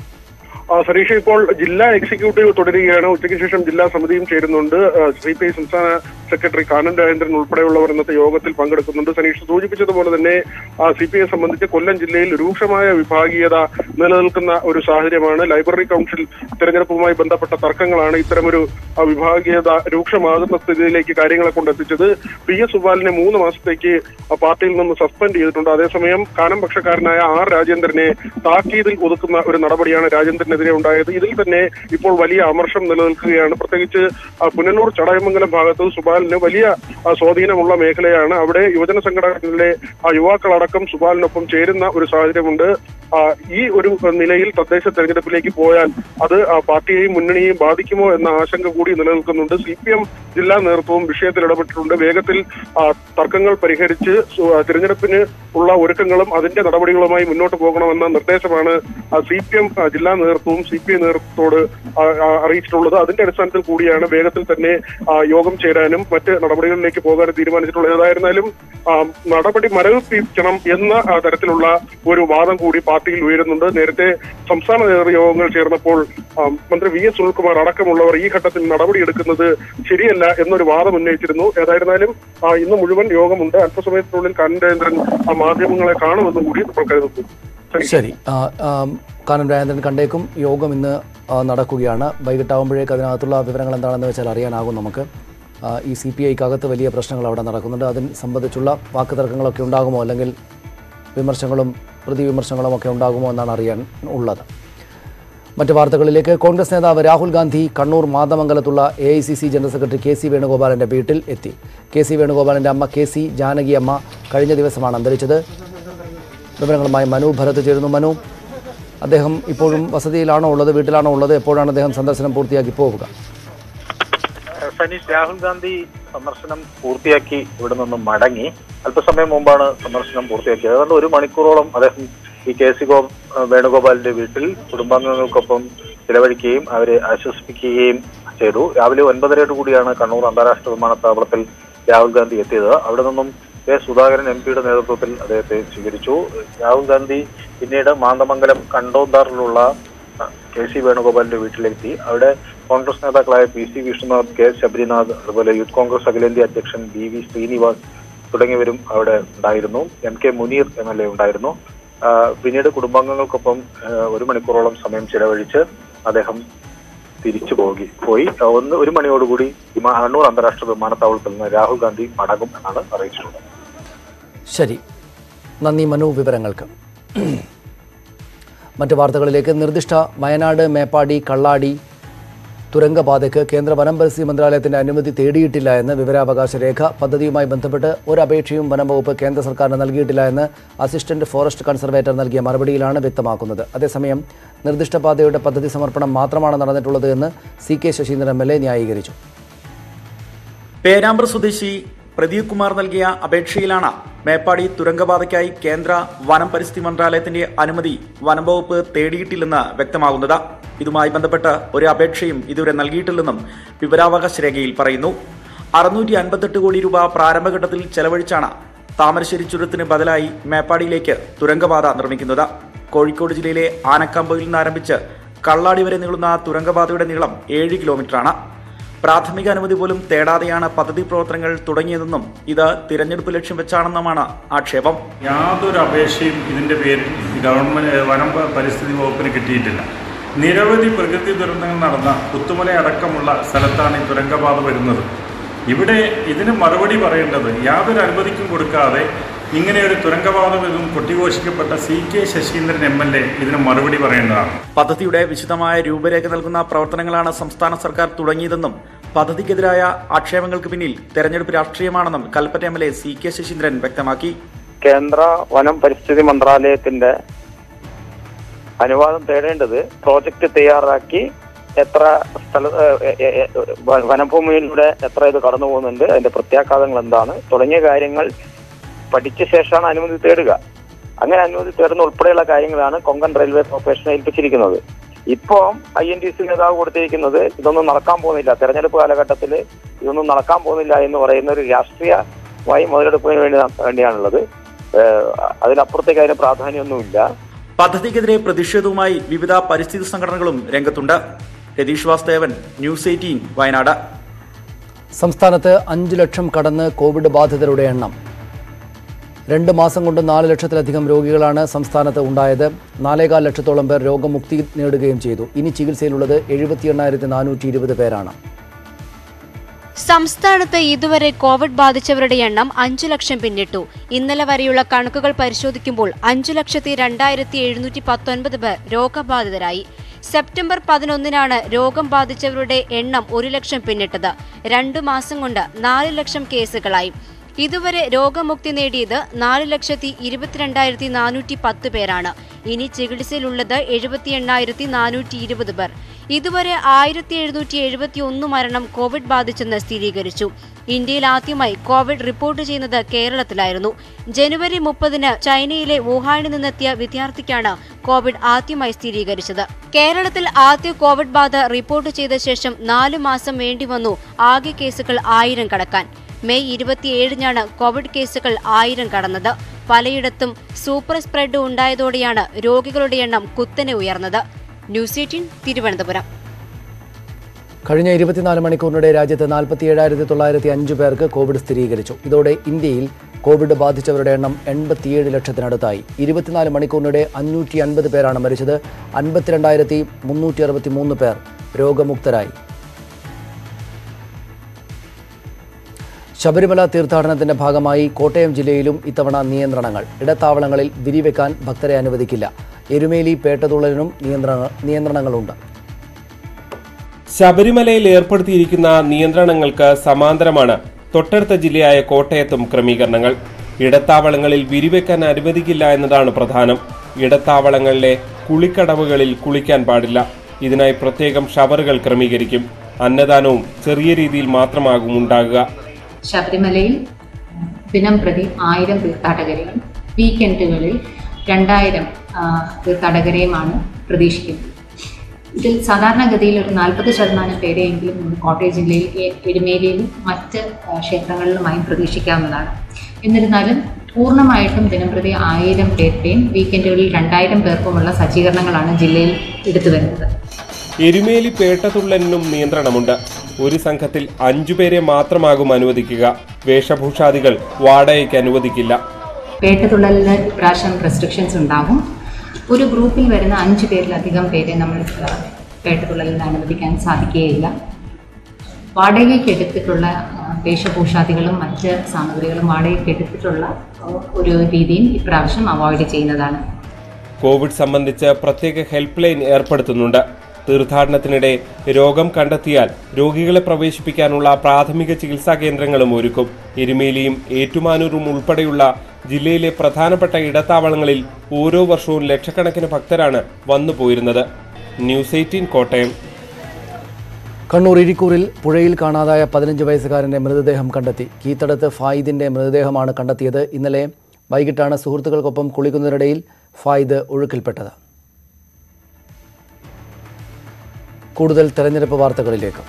ആ, സരീഷ ഇപ്പോൾ ജില്ലാ എക്സിക്യൂട്ടീവ് തുടരുകയാണ് ഉച്ചയ്ക്ക് ശേഷം ജില്ലാ സമിതിയും ചേരുന്നുണ്ട് സി പി ഐ സംസ്ഥാന സെക്രട്ടറി കാനൻ രാജേന്ദ്രൻ ഉൾപ്പെടെയുള്ളവർ ഇന്നത്തെ യോഗത്തിൽ പങ്കെടുക്കുന്നുണ്ട് സനീഷ് സൂചിപ്പിച്ചതുപോലെ തന്നെ സി പി ഐ സംബന്ധിച്ച് കൊല്ലം ജില്ലയിൽ രൂക്ഷമായ വിഭാഗീയത നിലനിൽക്കുന്ന ഒരു സാഹചര്യമാണ് ലൈബ്രറി കൗൺസിൽ തെരഞ്ഞെടുപ്പുമായി ബന്ധപ്പെട്ട തർക്കങ്ങളാണ് ഇത്തരമൊരു ആ, വിഭാഗീയത രൂക്ഷമാകുന്ന സ്ഥിതിയിലേക്ക് കാര്യങ്ങളെ കൊണ്ടെത്തിച്ചത് പി എസ് സുബാലിനെ മൂന്ന് മാസത്തേക്ക് ആ, പാർട്ടിയിൽ നിന്ന് സസ്പെൻഡ് ചെയ്തിട്ടുണ്ട് അതേസമയം കാനം പക്ഷക്കാരനായ ആർ രാജേന്ദ്രനെ താക്കീതിൽ ഒതുക്കുന്ന ഒരു നടപടിയാണ് രാജേന്ദ്രനെതിരെ ഉണ്ടായത് ഇതിൽ തന്നെ ഇപ്പോൾ വലിയ അമർഷം നിലനിൽക്കുകയാണ് പ്രത്യേകിച്ച് ആ, പുനലൂർ ചടയമംഗലം ഭാഗത്ത് സുബാലിന് വലിയ ആ, സ്വാധീനമുള്ള മേഖലയാണ് അവിടെ യുവജന സംഘടനകളിലെ ആ, യുവാക്കളടക്കം സുബാലിനൊപ്പം ചേരുന്ന ഒരു സാഹചര്യമുണ്ട് ആ, ഈ ഒരു നിലയിൽ തദ്ദേശ തെരഞ്ഞെടുപ്പിലേക്ക് പോയാൽ അത് ആ, പാർട്ടിയെയും മുന്നണിയെയും ബാധിക്കുമോ എന്ന ആശങ്ക കൂടി നിലനിൽക്കുന്നുണ്ട് സി പി എം ജില്ലാ നേതൃത്വവും വിഷയത്തിൽ ഇടപെട്ടിട്ടുണ്ട് വേഗത്തിൽ ആ, തർക്കങ്ങൾ പരിഹരിച്ച് സു- ആ, തിരഞ്ഞെടുപ്പിന് ഉള്ള ഒരുക്കങ്ങളും അതിന്റെ നടപടികളുമായി മുന്നോട്ട് പോകണമെന്ന നിർദ്ദേശമാണ് സി പി എം ജില്ലാ നേതൃത്വവും സി പി ഐ നേതൃത്വത്തോട് ആ, ആ, അറിയിച്ചിട്ടുള്ളത് അതിന്റെ അടിസ്ഥാനത്തിൽ കൂടിയാണ് വേഗത്തിൽ തന്നെ ആ, യോഗം ചേരാനും മറ്റ് നടപടികളിലേക്ക് പോകാനും തീരുമാനിച്ചിട്ടുള്ളത് ഏതായിരുന്നാലും ആ, നടപടി മരവിപ്പിക്കണം എന്ന ആ, തരത്തിലുള്ള ഒരു വാദം കൂടി പാർട്ടിയിൽ ഉയരുന്നുണ്ട് നേരത്തെ സംസ്ഥാന നേതൃയോഗങ്ങൾ ചേർന്നപ്പോൾ ആ, മന്ത്രി വി എസ് സുനിൽകുമാർ അടക്കമുള്ളവർ ഈ ഘട്ടത്തിൽ നടപടിയെടുക്കുന്നത് ശരിയല്ല എന്നൊരു വാദം ഉന്നയിച്ചിരുന്നു ഏതായിരുന്നാലും ആ, ഇന്ന് മുഴുവൻ യോഗമുണ്ട് അല്പസമയത്തിനുള്ളിൽ കനരേന്ദ്രൻ ആ മാധ്യമങ്ങളെ കാണുമെന്നും കൂടി നമ്മൾ കരുതുന്നു ശരി ആ, ആ, കാനം രാജേന്ദ്രൻ കണ്ടേക്കും യോഗം ഇന്ന് ആ, നടക്കുകയാണ് വൈകിട്ടാവുമ്പോഴേക്ക് അതിനകത്തുള്ള വിവരങ്ങൾ എന്താണെന്ന് വെച്ചാൽ അറിയാനാകും നമുക്ക് ആ, ഈ സി പി ഐക്കകത്ത് വലിയ പ്രശ്നങ്ങൾ അവിടെ നടക്കുന്നുണ്ട് അതിന് സംബന്ധിച്ചുള്ള വാക്കുതർക്കങ്ങളൊക്കെ ഉണ്ടാകുമോ അല്ലെങ്കിൽ വിമർശനങ്ങളും പ്രതിവിമർശനങ്ങളും ഒക്കെ ഉണ്ടാകുമോ എന്നാണ് അറിയാൻ ഉള്ളത് മറ്റ് വാർത്തകളിലേക്ക് കോൺഗ്രസ് നേതാവ് രാഹുൽ ഗാന്ധി കണ്ണൂർ മാതമംഗലത്തുള്ള A I C C general secretary K C വേണുഗോപാലിന്റെ വീട്ടിൽ എത്തി കെ സി വേണുഗോപാലിന്റെ അമ്മ കെ സി ജാനകി അമ്മ കഴിഞ്ഞ ദിവസമാണ് അന്തരിച്ചത് വിവരങ്ങളുമായി മനു ഭരത് ചേരുന്നു മനു അദ്ദേഹം ഇപ്പോഴും വസതിയിലാണോ ഉള്ളത് വീട്ടിലാണോ ഉള്ളത് എപ്പോഴാണ് അദ്ദേഹം സന്ദർശനം പൂർത്തിയാക്കി പോവുക സനീഷ് രാഹുൽ ഗാന്ധി സന്ദർശനം പൂർത്തിയാക്കി ഇവിടെ നിന്ന് മടങ്ങി അല്പസമയം മുമ്പാണ് സന്ദർശനം പൂർത്തിയാക്കിയത് അതുകൊണ്ട് ഒരു മണിക്കൂറോളം അദ്ദേഹം ഈ കെ സി ഗോ വേണുഗോപാലിന്റെ വീട്ടിൽ കുടുംബാംഗങ്ങൾക്കൊപ്പം ചിലവഴിക്കുകയും അവരെ ആശ്വസിപ്പിക്കുകയും ചെയ്തു രാവിലെ ഒൻപതരയോട് കൂടിയാണ് കണ്ണൂർ അന്താരാഷ്ട്ര വിമാനത്താവളത്തിൽ രാഹുൽ ഗാന്ധി എത്തിയത് അവിടെ നിന്നും കെ സുധാകരൻ എം പിയുടെ നേതൃത്വത്തിൽ അദ്ദേഹത്തെ സ്വീകരിച്ചു രാഹുൽ ഗാന്ധി പിന്നീട് മാന്തമംഗലം കണ്ടോന്താറിലുള്ള കെ സി വേണുഗോപാലിന്റെ വീട്ടിലെത്തി അവിടെ കോൺഗ്രസ് നേതാക്കളായ P C Vishnunath K Sabarinath അതുപോലെ യൂത്ത് കോൺഗ്രസ് അഖിലേന്ത്യാ അധ്യക്ഷൻ ബി വി ശ്രീനിവാസ് തുടങ്ങിയവരും അവിടെ ഉണ്ടായിരുന്നു M K Muneer M L A ഉണ്ടായിരുന്നു ആ, പിന്നീട് കുടുംബാംഗങ്ങൾക്കൊപ്പം ആ, ഒരു മണിക്കൂറോളം സമയം ചിലവഴിച്ച് അദ്ദേഹം തിരിച്ചു പോകി പോയി ആ, ഒന്ന് ഒരു മണിയോടുകൂടി വിമാ കണ്ണൂർ അന്താരാഷ്ട്ര വിമാനത്താവളത്തിൽ നിന്ന് രാഹുൽ ഗാന്ധി മടങ്ങും എന്നാണ് അറിയിച്ചിട്ടുള്ളത് ശരി നന്ദി മനു വിവരങ്ങൾക്ക് മറ്റ് വാർത്തകളിലേക്ക് നിർദ്ദിഷ്ട വയനാട് മേപ്പാടി കള്ളാടി തുരങ്കപാതയ്ക്ക് കേന്ദ്ര വനം പരിസ്ഥിതി മന്ത്രാലയത്തിന്റെ അനുമതി തേടിയിട്ടില്ല എന്ന് വിവരാവകാശ രേഖ പദ്ധതിയുമായി ബന്ധപ്പെട്ട് ഒരപേക്ഷയും വനം വകുപ്പ് കേന്ദ്ര സർക്കാരിന് നൽകിയിട്ടില്ല എന്ന് അസിസ്റ്റന്റ് ഫോറസ്റ്റ് കൺസർവേറ്റർ നൽകിയ മറുപടിയിലാണ് വ്യക്തമാക്കുന്നത് അതേസമയം നിർദ്ദിഷ്ട പാതയുടെ പദ്ധതി സമർപ്പണം മാത്രമാണ് നടന്നിട്ടുള്ളത് എന്ന് C K Saseendran M L A ന്യായീകരിച്ചു പേരാമ്പ്ര സ്വദേശി പ്രദീപ് കുമാർ നൽകിയ അപേക്ഷയിലാണ് മേപ്പാടി തുരങ്കപാതയ്ക്കായി കേന്ദ്ര വനം പരിസ്ഥിതി മന്ത്രാലയത്തിന്റെ അനുമതി വനം വകുപ്പ് തേടിയിട്ടില്ലെന്ന് വ്യക്തമാകുന്നത് ഇതുമായി ബന്ധപ്പെട്ട് ഒരു അപേക്ഷയും ഇതുവരെ നൽകിയിട്ടില്ലെന്നും വിവരാവകാശ രേഖയിൽ പറയുന്നു അറുന്നൂറ്റി അൻപത്തെട്ട് കോടി രൂപ പ്രാരംഭഘട്ടത്തിൽ ചെലവഴിച്ചാണ് താമരശ്ശേരി ചുരത്തിന് ബദലായി മേപ്പാടിയിലേക്ക് തുരങ്കപാത നിർമ്മിക്കുന്നത് കോഴിക്കോട് ജില്ലയിലെ ആനക്കാമ്പയിൽ നിന്ന് ആരംഭിച്ച് കള്ളാടി വരെ നീളുന്ന തുരങ്കപാതയുടെ നീളം ഏഴ് കിലോമീറ്ററാണ് പ്രാഥമിക അനുമതി പോലും തേടാതെയാണ് പദ്ധതി പ്രവർത്തനങ്ങൾ തുടങ്ങിയതെന്നും ഇത് തിരഞ്ഞെടുപ്പ് ലക്ഷ്യം വെച്ചാണെന്നുമാണ് ആക്ഷേപം യാതൊരു അപേക്ഷയും ഇതിൻ്റെ പേരിൽ ഗവൺമെൻറ് വനം പ- പരിസ്ഥിതി വകുപ്പിന് കിട്ടിയിട്ടില്ല നിരവധി പ്രകൃതി ദുരന്തങ്ങൾ നടന്ന പുത്തുമല അടക്കമുള്ള സ്ഥലത്താണ് ഈ തുരങ്കപാത വരുന്നത് ഇവിടെ ഇതിന് മറുപടി പറയേണ്ടത് യാതൊരു അനുമതിക്കും കൊടുക്കാതെ ഇങ്ങനെ ഒരു തുരങ്കപാത ഇതും കൊട്ടിഘോഷിക്കപ്പെട്ട C K Saseendran M L A ഇതിന് മറുപടി പറയേണ്ടതാണ് പദ്ധതിയുടെ വിശദമായ രൂപരേഖ നൽകുന്ന പ്രവർത്തനങ്ങളാണ് സംസ്ഥാന സർക്കാർ തുടങ്ങിയതെന്നും പദ്ധതിക്കെതിരായ ആക്ഷേപങ്ങൾക്ക് പിന്നിൽ തെരഞ്ഞെടുപ്പ് രാഷ്ട്രീയമാണെന്നും Kalpetta M L A C K Saseendran വ്യക്തമാക്കി കേന്ദ്ര വനം പരിസ്ഥിതി മന്ത്രാലയത്തിന്റെ അനുവാദം തേടേണ്ടത് പ്രോജക്റ്റ് തയ്യാറാക്കി എത്ര സ്ഥല ഏ, ഏ, ഏ, വ- വനഭൂമിയിലൂടെ എത്ര ഇത് കടന്നു പോകുന്നുണ്ട് അതിന്റെ പ്രത്യാഘാതങ്ങൾ എന്താണ് തുടങ്ങിയ കാര്യങ്ങൾ പഠിച്ച ശേഷമാണ് അനുമതി തേടുക അങ്ങനെ അനുമതി തേടുന്ന ഉൾപ്പെടെയുള്ള കാര്യങ്ങളാണ് കൊങ്കൺ റെയിൽവേ കോർപ്പറേഷനെ ഏൽപ്പിച്ചിരിക്കുന്നത് ഇപ്പോൾ ഐ എൻ ടി സി നേതാവ് കൊടുത്തിരിക്കുന്നത് ഇതൊന്നും നടക്കാൻ പോകുന്നില്ല തെരഞ്ഞെടുപ്പ് കാലഘട്ടത്തിൽ ഇതൊന്നും നടക്കാൻ പോകുന്നില്ല എന്ന് പറയുന്ന ഒരു രാഷ്ട്രീയമായി മുതലെടുപ്പിന് വേണ്ടി വേണ്ടിയാണുള്ളത് ഏഹ് അതിനപ്പുറത്തേക്ക് അതിന് പ്രാധാന്യമൊന്നുമില്ല പദ്ധതിക്കെതിരെ പ്രതിഷേധവുമായി വിവിധ പരിസ്ഥിതി സംഘടനകളും രംഗത്തുണ്ട് രതീഷ് വാസ്തേവൻ ന്യൂസ് എയ്റ്റീൻ വയനാട് സംസ്ഥാനത്ത് അഞ്ച് ലക്ഷം കടന്ന് കോവിഡ് ബാധിതരുടെ എണ്ണം രണ്ട് മാസം കൊണ്ട് നാല് ലക്ഷത്തിലധികം രോഗികളാണ് സംസ്ഥാനത്ത് ഉണ്ടായത് നാലേകാൽ ലക്ഷത്തോളം പേർ രോഗമുക്തി നേടുകയും ചെയ്തു ഇനി ചികിത്സയിലുള്ളത് എഴുപത്തി എണ്ണായിരത്തി നാനൂറ്റി ഇരുപത് പേരാണ് സംസ്ഥാനത്ത് ഇതുവരെ കോവിഡ് ബാധിച്ചവരുടെ എണ്ണം അഞ്ചു ലക്ഷം പിന്നിട്ടു ഇന്നലെ വരെയുള്ള കണക്കുകൾ പരിശോധിക്കുമ്പോൾ അഞ്ചു ലക്ഷത്തി രണ്ടായിരത്തി എഴുന്നൂറ്റി പത്തൊൻപത് പേർ രോഗബാധിതരായി സെപ്റ്റംബർ പതിനൊന്നിനാണ് രോഗം ബാധിച്ചവരുടെ എണ്ണം ഒരു ലക്ഷം പിന്നിട്ടത് രണ്ടു മാസം കൊണ്ട് നാല് ലക്ഷം കേസുകളായി ഇതുവരെ രോഗമുക്തി നേടിയത് നാല് ലക്ഷത്തി ഇരുപത്തിരണ്ടായിരത്തി നാനൂറ്റി പത്ത് പേരാണ് ഇനി ചികിത്സയിലുള്ളത് എഴുപത്തി എണ്ണായിരത്തി നാനൂറ്റി ഇരുപത് പേർ ഇതുവരെ ആയിരത്തി എഴുന്നൂറ്റി എഴുപത്തി ഒന്ന് മരണം കോവിഡ് ബാധിച്ചെന്ന് സ്ഥിരീകരിച്ചു ഇന്ത്യയിൽ ആദ്യമായി കോവിഡ് റിപ്പോർട്ട് ചെയ്യുന്നത് കേരളത്തിലായിരുന്നു ജനുവരി മുപ്പതിന് ചൈനയിലെ വുഹാനിൽ നിന്നെത്തിയ വിദ്യാർത്ഥിക്കാണ് കോവിഡ് ആദ്യമായി സ്ഥിരീകരിച്ചത് കേരളത്തിൽ ആദ്യ കോവിഡ് ബാധ റിപ്പോർട്ട് ചെയ്ത ശേഷം നാലു മാസം വേണ്ടിവന്നു ആകെ കേസുകൾ ആയിരം കടക്കാൻ മെയ് ഇരുപത്തിയേഴിനാണ് കോവിഡ് കേസുകൾ ആയിരം കടന്നത് പലയിടത്തും സൂപ്പർ സ്പ്രെഡ് ഉണ്ടായതോടെയാണ് രോഗികളുടെ എണ്ണം കുത്തനെ ഉയർന്നത് ന്യൂസ് എയ്റ്റീൻ തിരുവനന്തപുരം കഴിഞ്ഞ ഇരുപത്തിനാല് മണിക്കൂറിനിടെ രാജ്യത്ത് നാൽപ്പത്തി ഏഴായിരത്തി തൊള്ളായിരത്തി അഞ്ച് പേർക്ക് കോവിഡ് സ്ഥിരീകരിച്ചു ഇതോടെ ഇന്ത്യയിൽ കോവിഡ് ബാധിച്ചവരുടെ എണ്ണം എൺപത്തിയേഴ് ലക്ഷത്തിനടുത്തായി ഇരുപത്തിനാല് മണിക്കൂറിനിടെ അഞ്ഞൂറ്റി അൻപത് പേരാണ് മരിച്ചത് അൻപത്തിരണ്ടായിരത്തി മുന്നൂറ്റി അറുപത്തി മൂന്ന് പേർ രോഗമുക്തരായി ശബരിമല തീർത്ഥാടനത്തിന്റെ ഭാഗമായി കോട്ടയം ജില്ലയിലും ഇത്തവണ നിയന്ത്രണങ്ങൾ ഇടത്താവളങ്ങളിൽ വിരിവെക്കാൻ ഭക്തരെ അനുവദിക്കില്ല എരുമേലി പേട്ടതുള്ളലിനും നിയന്ത്രണ നിയന്ത്രണങ്ങളുണ്ട് ശബരിമലയിൽ ഏർപ്പെടുത്തിയിരിക്കുന്ന നിയന്ത്രണങ്ങൾക്ക് സമാന്തരമാണ് തൊട്ടടുത്ത ജില്ലയായ കോട്ടയത്തും ക്രമീകരണങ്ങൾ ഇടത്താവളങ്ങളിൽ വിരിവെക്കാൻ അനുവദിക്കില്ല എന്നതാണ് പ്രധാനം ഇടത്താവളങ്ങളിലെ കുളിക്കടവുകളിൽ കുളിക്കാൻ പാടില്ല ഇതിനായി പ്രത്യേകം ഷവറുകൾ ക്രമീകരിക്കും അന്നദാനവും ചെറിയ രീതിയിൽ മാത്രമാകും ഉണ്ടാകുക ശബരിമലയിൽ ദിനം പ്രതി ആയിരം തീർത്ഥാടകരെയും വീക്കെൻഡുകളിൽ രണ്ടായിരം ആ, തീർത്ഥാടകരെയുമാണ് പ്രതീക്ഷിക്കുന്നത് ഇതിൽ സാധാരണഗതിയിൽ ഒരു നാൽപ്പത് ശതമാനം പേരെയെങ്കിലും നമുക്ക് കോട്ടയം ജില്ലയിൽ എ- എരുമേലിയിലും മറ്റ് ആ, ക്ഷേത്രങ്ങളിലുമായും പ്രതീക്ഷിക്കാവുന്നതാണ് എന്നിരുന്നാലും പൂർണ്ണമായിട്ടും ദിനംപ്രതി ആയിരം പേരുടെയും വീക്കെൻഡുകളിൽ രണ്ടായിരം പേർക്കുമുള്ള സജ്ജീകരണങ്ങളാണ് ജില്ലയിൽ എടുത്തു വരുന്നത് എരുമേലി പേട്ടതുള്ളലിനും നിയന്ത്രണമുണ്ട് ഒരു സംഘത്തിൽ അഞ്ചുപേരെ മാത്രമാകും അനുവദിക്കുക വേഷഭൂഷാദികൾ വാടകയ്ക്ക് അനുവദിക്കില്ല പേട്ടതുള്ളലിന് ഇപ്രാവശ്യം റെസ്ട്രിക്ഷൻസ് ഉണ്ടാകും ഒരു ഗ്രൂപ്പിൽ വരുന്ന അഞ്ച് പേരിലധികം പേരെ നമ്മൾ ആ, പേട്ടതുള്ളലിന് അനുവദിക്കാൻ സാധിക്കുകയില്ല വാടകയ്ക്ക് എടുത്തിട്ടുള്ള ആ, വേഷഭൂഷാദികളും മറ്റ് സാമഗ്രികളും വാടകയ്ക്ക് എടുത്തിട്ടുള്ള ആ, ഒരു രീതിയും ഇപ്രാവശ്യം അവോയ്ഡ് ചെയ്യുന്നതാണ് കോവിഡ് സംബന്ധിച്ച് പ്രത്യേക ഹെൽപ്പ് ലൈൻ ഏർപ്പെടുത്തുന്നുണ്ട് തീർത്ഥാടനത്തിനിടെ രോഗം കണ്ടെത്തിയാൽ രോഗികളെ പ്രവേശിപ്പിക്കാനുള്ള പ്രാഥമിക ചികിത്സാ കേന്ദ്രങ്ങളും ഒരുക്കും എരുമേലിയും ഏറ്റുമാനൂരും ഉൾപ്പെടെയുള്ള ജില്ലയിലെ പ്രധാനപ്പെട്ട ഇടത്താവളങ്ങളിൽ ഓരോ വർഷവും ലക്ഷക്കണക്കിന് ഭക്തരാണ് വന്നു പോയിരുന്നത് ന്യൂസ് എയ്റ്റീൻ കോട്ടയം കണ്ണൂർ ഇരിക്കൂറിൽ പുഴയിൽ കാണാതായ പതിനഞ്ച് വയസ്സുകാരന്റെ മൃതദേഹം കണ്ടെത്തി കീത്തടത്ത് ഫായിദിന്റെ മൃതദേഹമാണ് കണ്ടെത്തിയത് ഇന്നലെ വൈകിട്ടാണ് സുഹൃത്തുക്കൾക്കൊപ്പം കുളിക്കുന്നതിനിടയിൽ ഫായിദ് ഒഴുക്കിൽപ്പെട്ടത് കൂടുതൽ തെരഞ്ഞെടുപ്പ് വാർത്തകളിലേക്ക്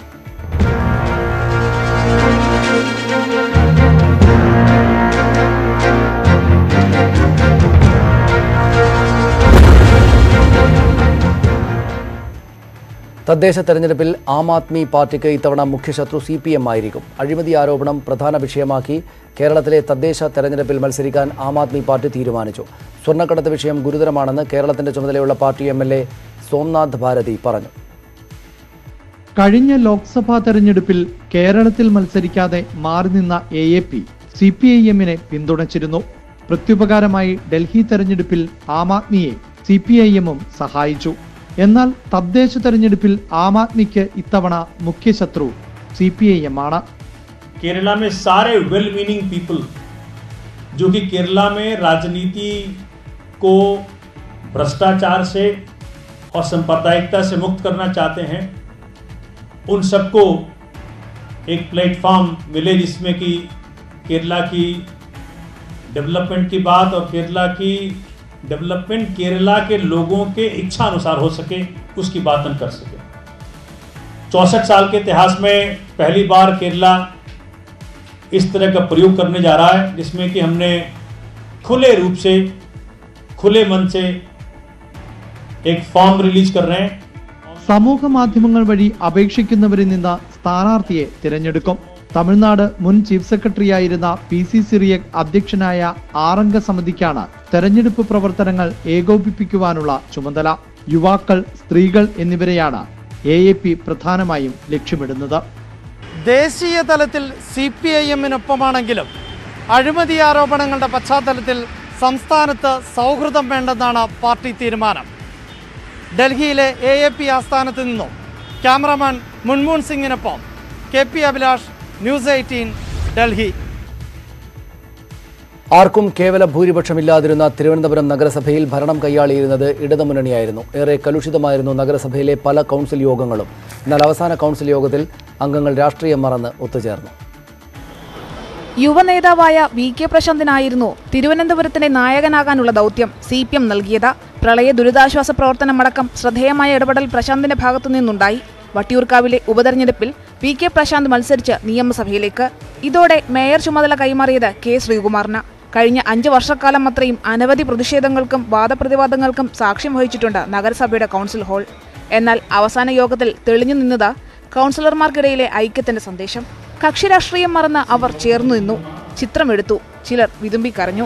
തദ്ദേശ തെരഞ്ഞെടുപ്പിൽ ആം ആദ്മി പാർട്ടിക്ക് ഇത്തവണ മുഖ്യശത്രു സി പി എം ആയിരിക്കും അഴിമതി ആരോപണം പ്രധാന വിഷയമാക്കി കേരളത്തിലെ തദ്ദേശ തെരഞ്ഞെടുപ്പിൽ മത്സരിക്കാൻ ആം ആദ്മി പാർട്ടി തീരുമാനിച്ചു സ്വർണ്ണക്കടത്ത് വിഷയം ഗുരുതരമാണെന്ന് കേരളത്തിന്റെ ചുമതലയുള്ള party M L A Somnath Bharti പറഞ്ഞു കഴിഞ്ഞ ലോക്സഭാ തെരഞ്ഞെടുപ്പിൽ കേരളത്തിൽ മത്സരിക്കാതെ മാറി നിന്ന A A P C P I എമ്മിനെ പിന്തുണച്ചിരുന്നു പ്രത്യുപകാരമായി ഡൽഹി തെരഞ്ഞെടുപ്പിൽ ആം ആദ്മിയെ സി പി ഐ എമ്മും സഹായിച്ചു എന്നാൽ തദ്ദേശ തെരഞ്ഞെടുപ്പിൽ ആം ആദ്മിക്ക് ഇത്തവണ മുഖ്യശത്രു സി പി ഐ എം ആണ് केरला में सारे वेल मीनिंग पीपल जो कि केरला में राजनीति को भ्रष्टाचार से और सांप्रदायिकता से मुक्त करना चाहते हैं उन सबको एक प्लेटफॉर्म मिले जिसमें कि केरला की डेवलपमेंट की बात और केरला की डेवलपमेंट केरला के लोगों के इच्छा अनुसार हो सके उसकी बात हम कर सके चौसठ साल के इतिहास में पहली बार केरला इस तरह का प्रयोग करने जा रहा है जिसमें कि हमने खुले रूप से खुले मन से एक फॉर्म रिलीज कर रहे हैं സമൂഹ മാധ്യമങ്ങൾ വഴി അപേക്ഷിക്കുന്നവരിൽ നിന്ന് സ്ഥാനാർത്ഥിയെ തിരഞ്ഞെടുക്കും തമിഴ്നാട് മുൻ ചീഫ് സെക്രട്ടറിയായിരുന്ന പി സി സിറിയക് അധ്യക്ഷനായ ആറംഗ സമിതിക്കാണ് തെരഞ്ഞെടുപ്പ് പ്രവർത്തനങ്ങൾ ഏകോപിപ്പിക്കുവാനുള്ള ചുമതല യുവാക്കൾ സ്ത്രീകൾ എന്നിവരെയാണ് എ എ പി പ്രധാനമായും ലക്ഷ്യമിടുന്നത് ദേശീയ തലത്തിൽ സി പി ഐ എമ്മിനൊപ്പമാണെങ്കിലും അഴിമതി ആരോപണങ്ങളുടെ പശ്ചാത്തലത്തിൽ സംസ്ഥാനത്ത് സൗഹൃദം വേണ്ടെന്നാണ് പാർട്ടി തീരുമാനം ഡൽഹിയിലെ എ എ പി ആസ്ഥാനത്ത് നിന്നും ക്യാമറമാൻ മുൻമൂൺ സിംഗിനൊപ്പം K P Abhilash news eighteen Delhi ആർക്കും കേവല ഭൂരിപക്ഷമില്ലാതിരുന്ന തിരുവനന്തപുരം നഗരസഭയിൽ ഭരണം കൈയാളിയിരുന്നത് ഇടതുമുന്നണിയായിരുന്നു ഏറെ കലുഷിതമായിരുന്നു നഗരസഭയിലെ പല കൗൺസിൽ യോഗങ്ങളും എന്നാൽ അവസാന കൗൺസിൽ യോഗത്തിൽ അംഗങ്ങൾ രാഷ്ട്രീയം മറന്ന് ഒത്തുചേർന്നു യുവനേതാവായ വി കെ പ്രശാന്തിനായിരുന്നു തിരുവനന്തപുരത്തിന്റെ നായകനാകാനുള്ള ദൗത്യം സി പി എം നൽകിയത് പ്രളയ ദുരിതാശ്വാസ പ്രവർത്തനമടക്കം ശ്രദ്ധേയമായ ഇടപെടൽ പ്രശാന്തിന്റെ ഭാഗത്തു നിന്നുണ്ടായി വട്ടിയൂർക്കാവിലെ ഉപതെരഞ്ഞെടുപ്പിൽ വി കെ പ്രശാന്ത് മത്സരിച്ച് നിയമസഭയിലേക്ക് ഇതോടെ മേയർ ചുമതല കൈമാറിയത് കെ ശ്രീകുമാറിന് കഴിഞ്ഞ അഞ്ച് വർഷക്കാലം അത്രയും അനവധി പ്രതിഷേധങ്ങൾക്കും വാദപ്രതിവാദങ്ങൾക്കും സാക്ഷ്യം വഹിച്ചിട്ടുണ്ട് നഗരസഭയുടെ കൗൺസിൽ ഹാൾ എന്നാൽ അവസാന യോഗത്തിൽ തെളിഞ്ഞു നിന്നത് കൗൺസിലർമാർക്കിടയിലെ ഐക്യത്തിന്റെ സന്ദേശം കക്ഷി രാഷ്ട്രീയം മറന്ന് അവർ ചേർന്നു നിന്നു ചിത്രമെടുത്തു ചിലർ വിതുമ്പി കരഞ്ഞു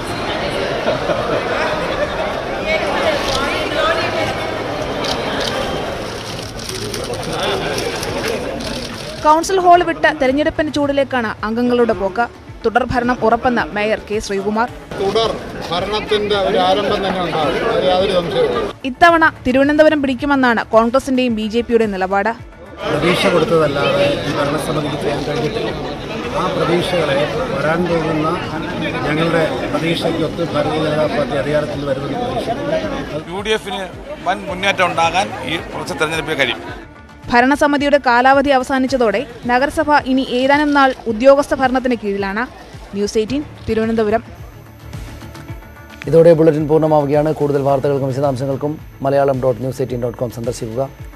കൗൺസിൽ ഹാൾ വിട്ട് തെരഞ്ഞെടുപ്പിന്റെ ചൂടിലേക്കാണ് അംഗങ്ങളുടെ പോക്ക് തുടർഭരണം ഉറപ്പെന്ന് മേയർ കെ ശ്രീകുമാർ തുടർ ഭരണത്തിന്റെ ഒരു ആരംഭം തന്നെ ഉണ്ടാകും അത് യാതൊരു സംശയവും ഇത്തവണ തിരുവനന്തപുരം പിടിക്കുമെന്നാണ് കോൺഗ്രസിന്റെയും ബി ജെ പിയുടെ നിലപാട് പ്രതീക്ഷ കൊടുത്തതല്ലാതെ ഈ ഭരണസമിതിക്ക് ചെയ്യാൻ കഴിഞ്ഞിട്ടില്ല ആ പ്രതീക്ഷകളെ വരാൻ പോകുന്ന ഞങ്ങളുടെ പ്രതീക്ഷയ്ക്കൊത്ത് ഭാരതീയ ജനതാ പാർട്ടി അധികാരത്തിൽ വരുമെന്ന് പ്രതീക്ഷിക്കുന്നു യു ഡി എഫിന് വൻ മുന്നേറ്റം ഉണ്ടാകാൻ ഈ കുറച്ച് തെരഞ്ഞെടുപ്പിൽ കഴിയും ഭരണസമിതിയുടെ കാലാവധി അവസാനിച്ചതോടെ നഗരസഭ ഇനി ഏതാനും നാൾ ഉദ്യോഗസ്ഥ ഭരണത്തിന് കീഴിലാണ് ന്യൂസ് എയ്റ്റീൻ തിരുവനന്തപുരം ഇതോടെ ബുള്ളറ്റിൻ പൂർണ്ണമാവുകയാണ് കൂടുതൽ വാർത്തകൾക്കും വിശദാംശങ്ങൾക്കും Malayalam dot news eighteen dot com സന്ദർശിക്കുക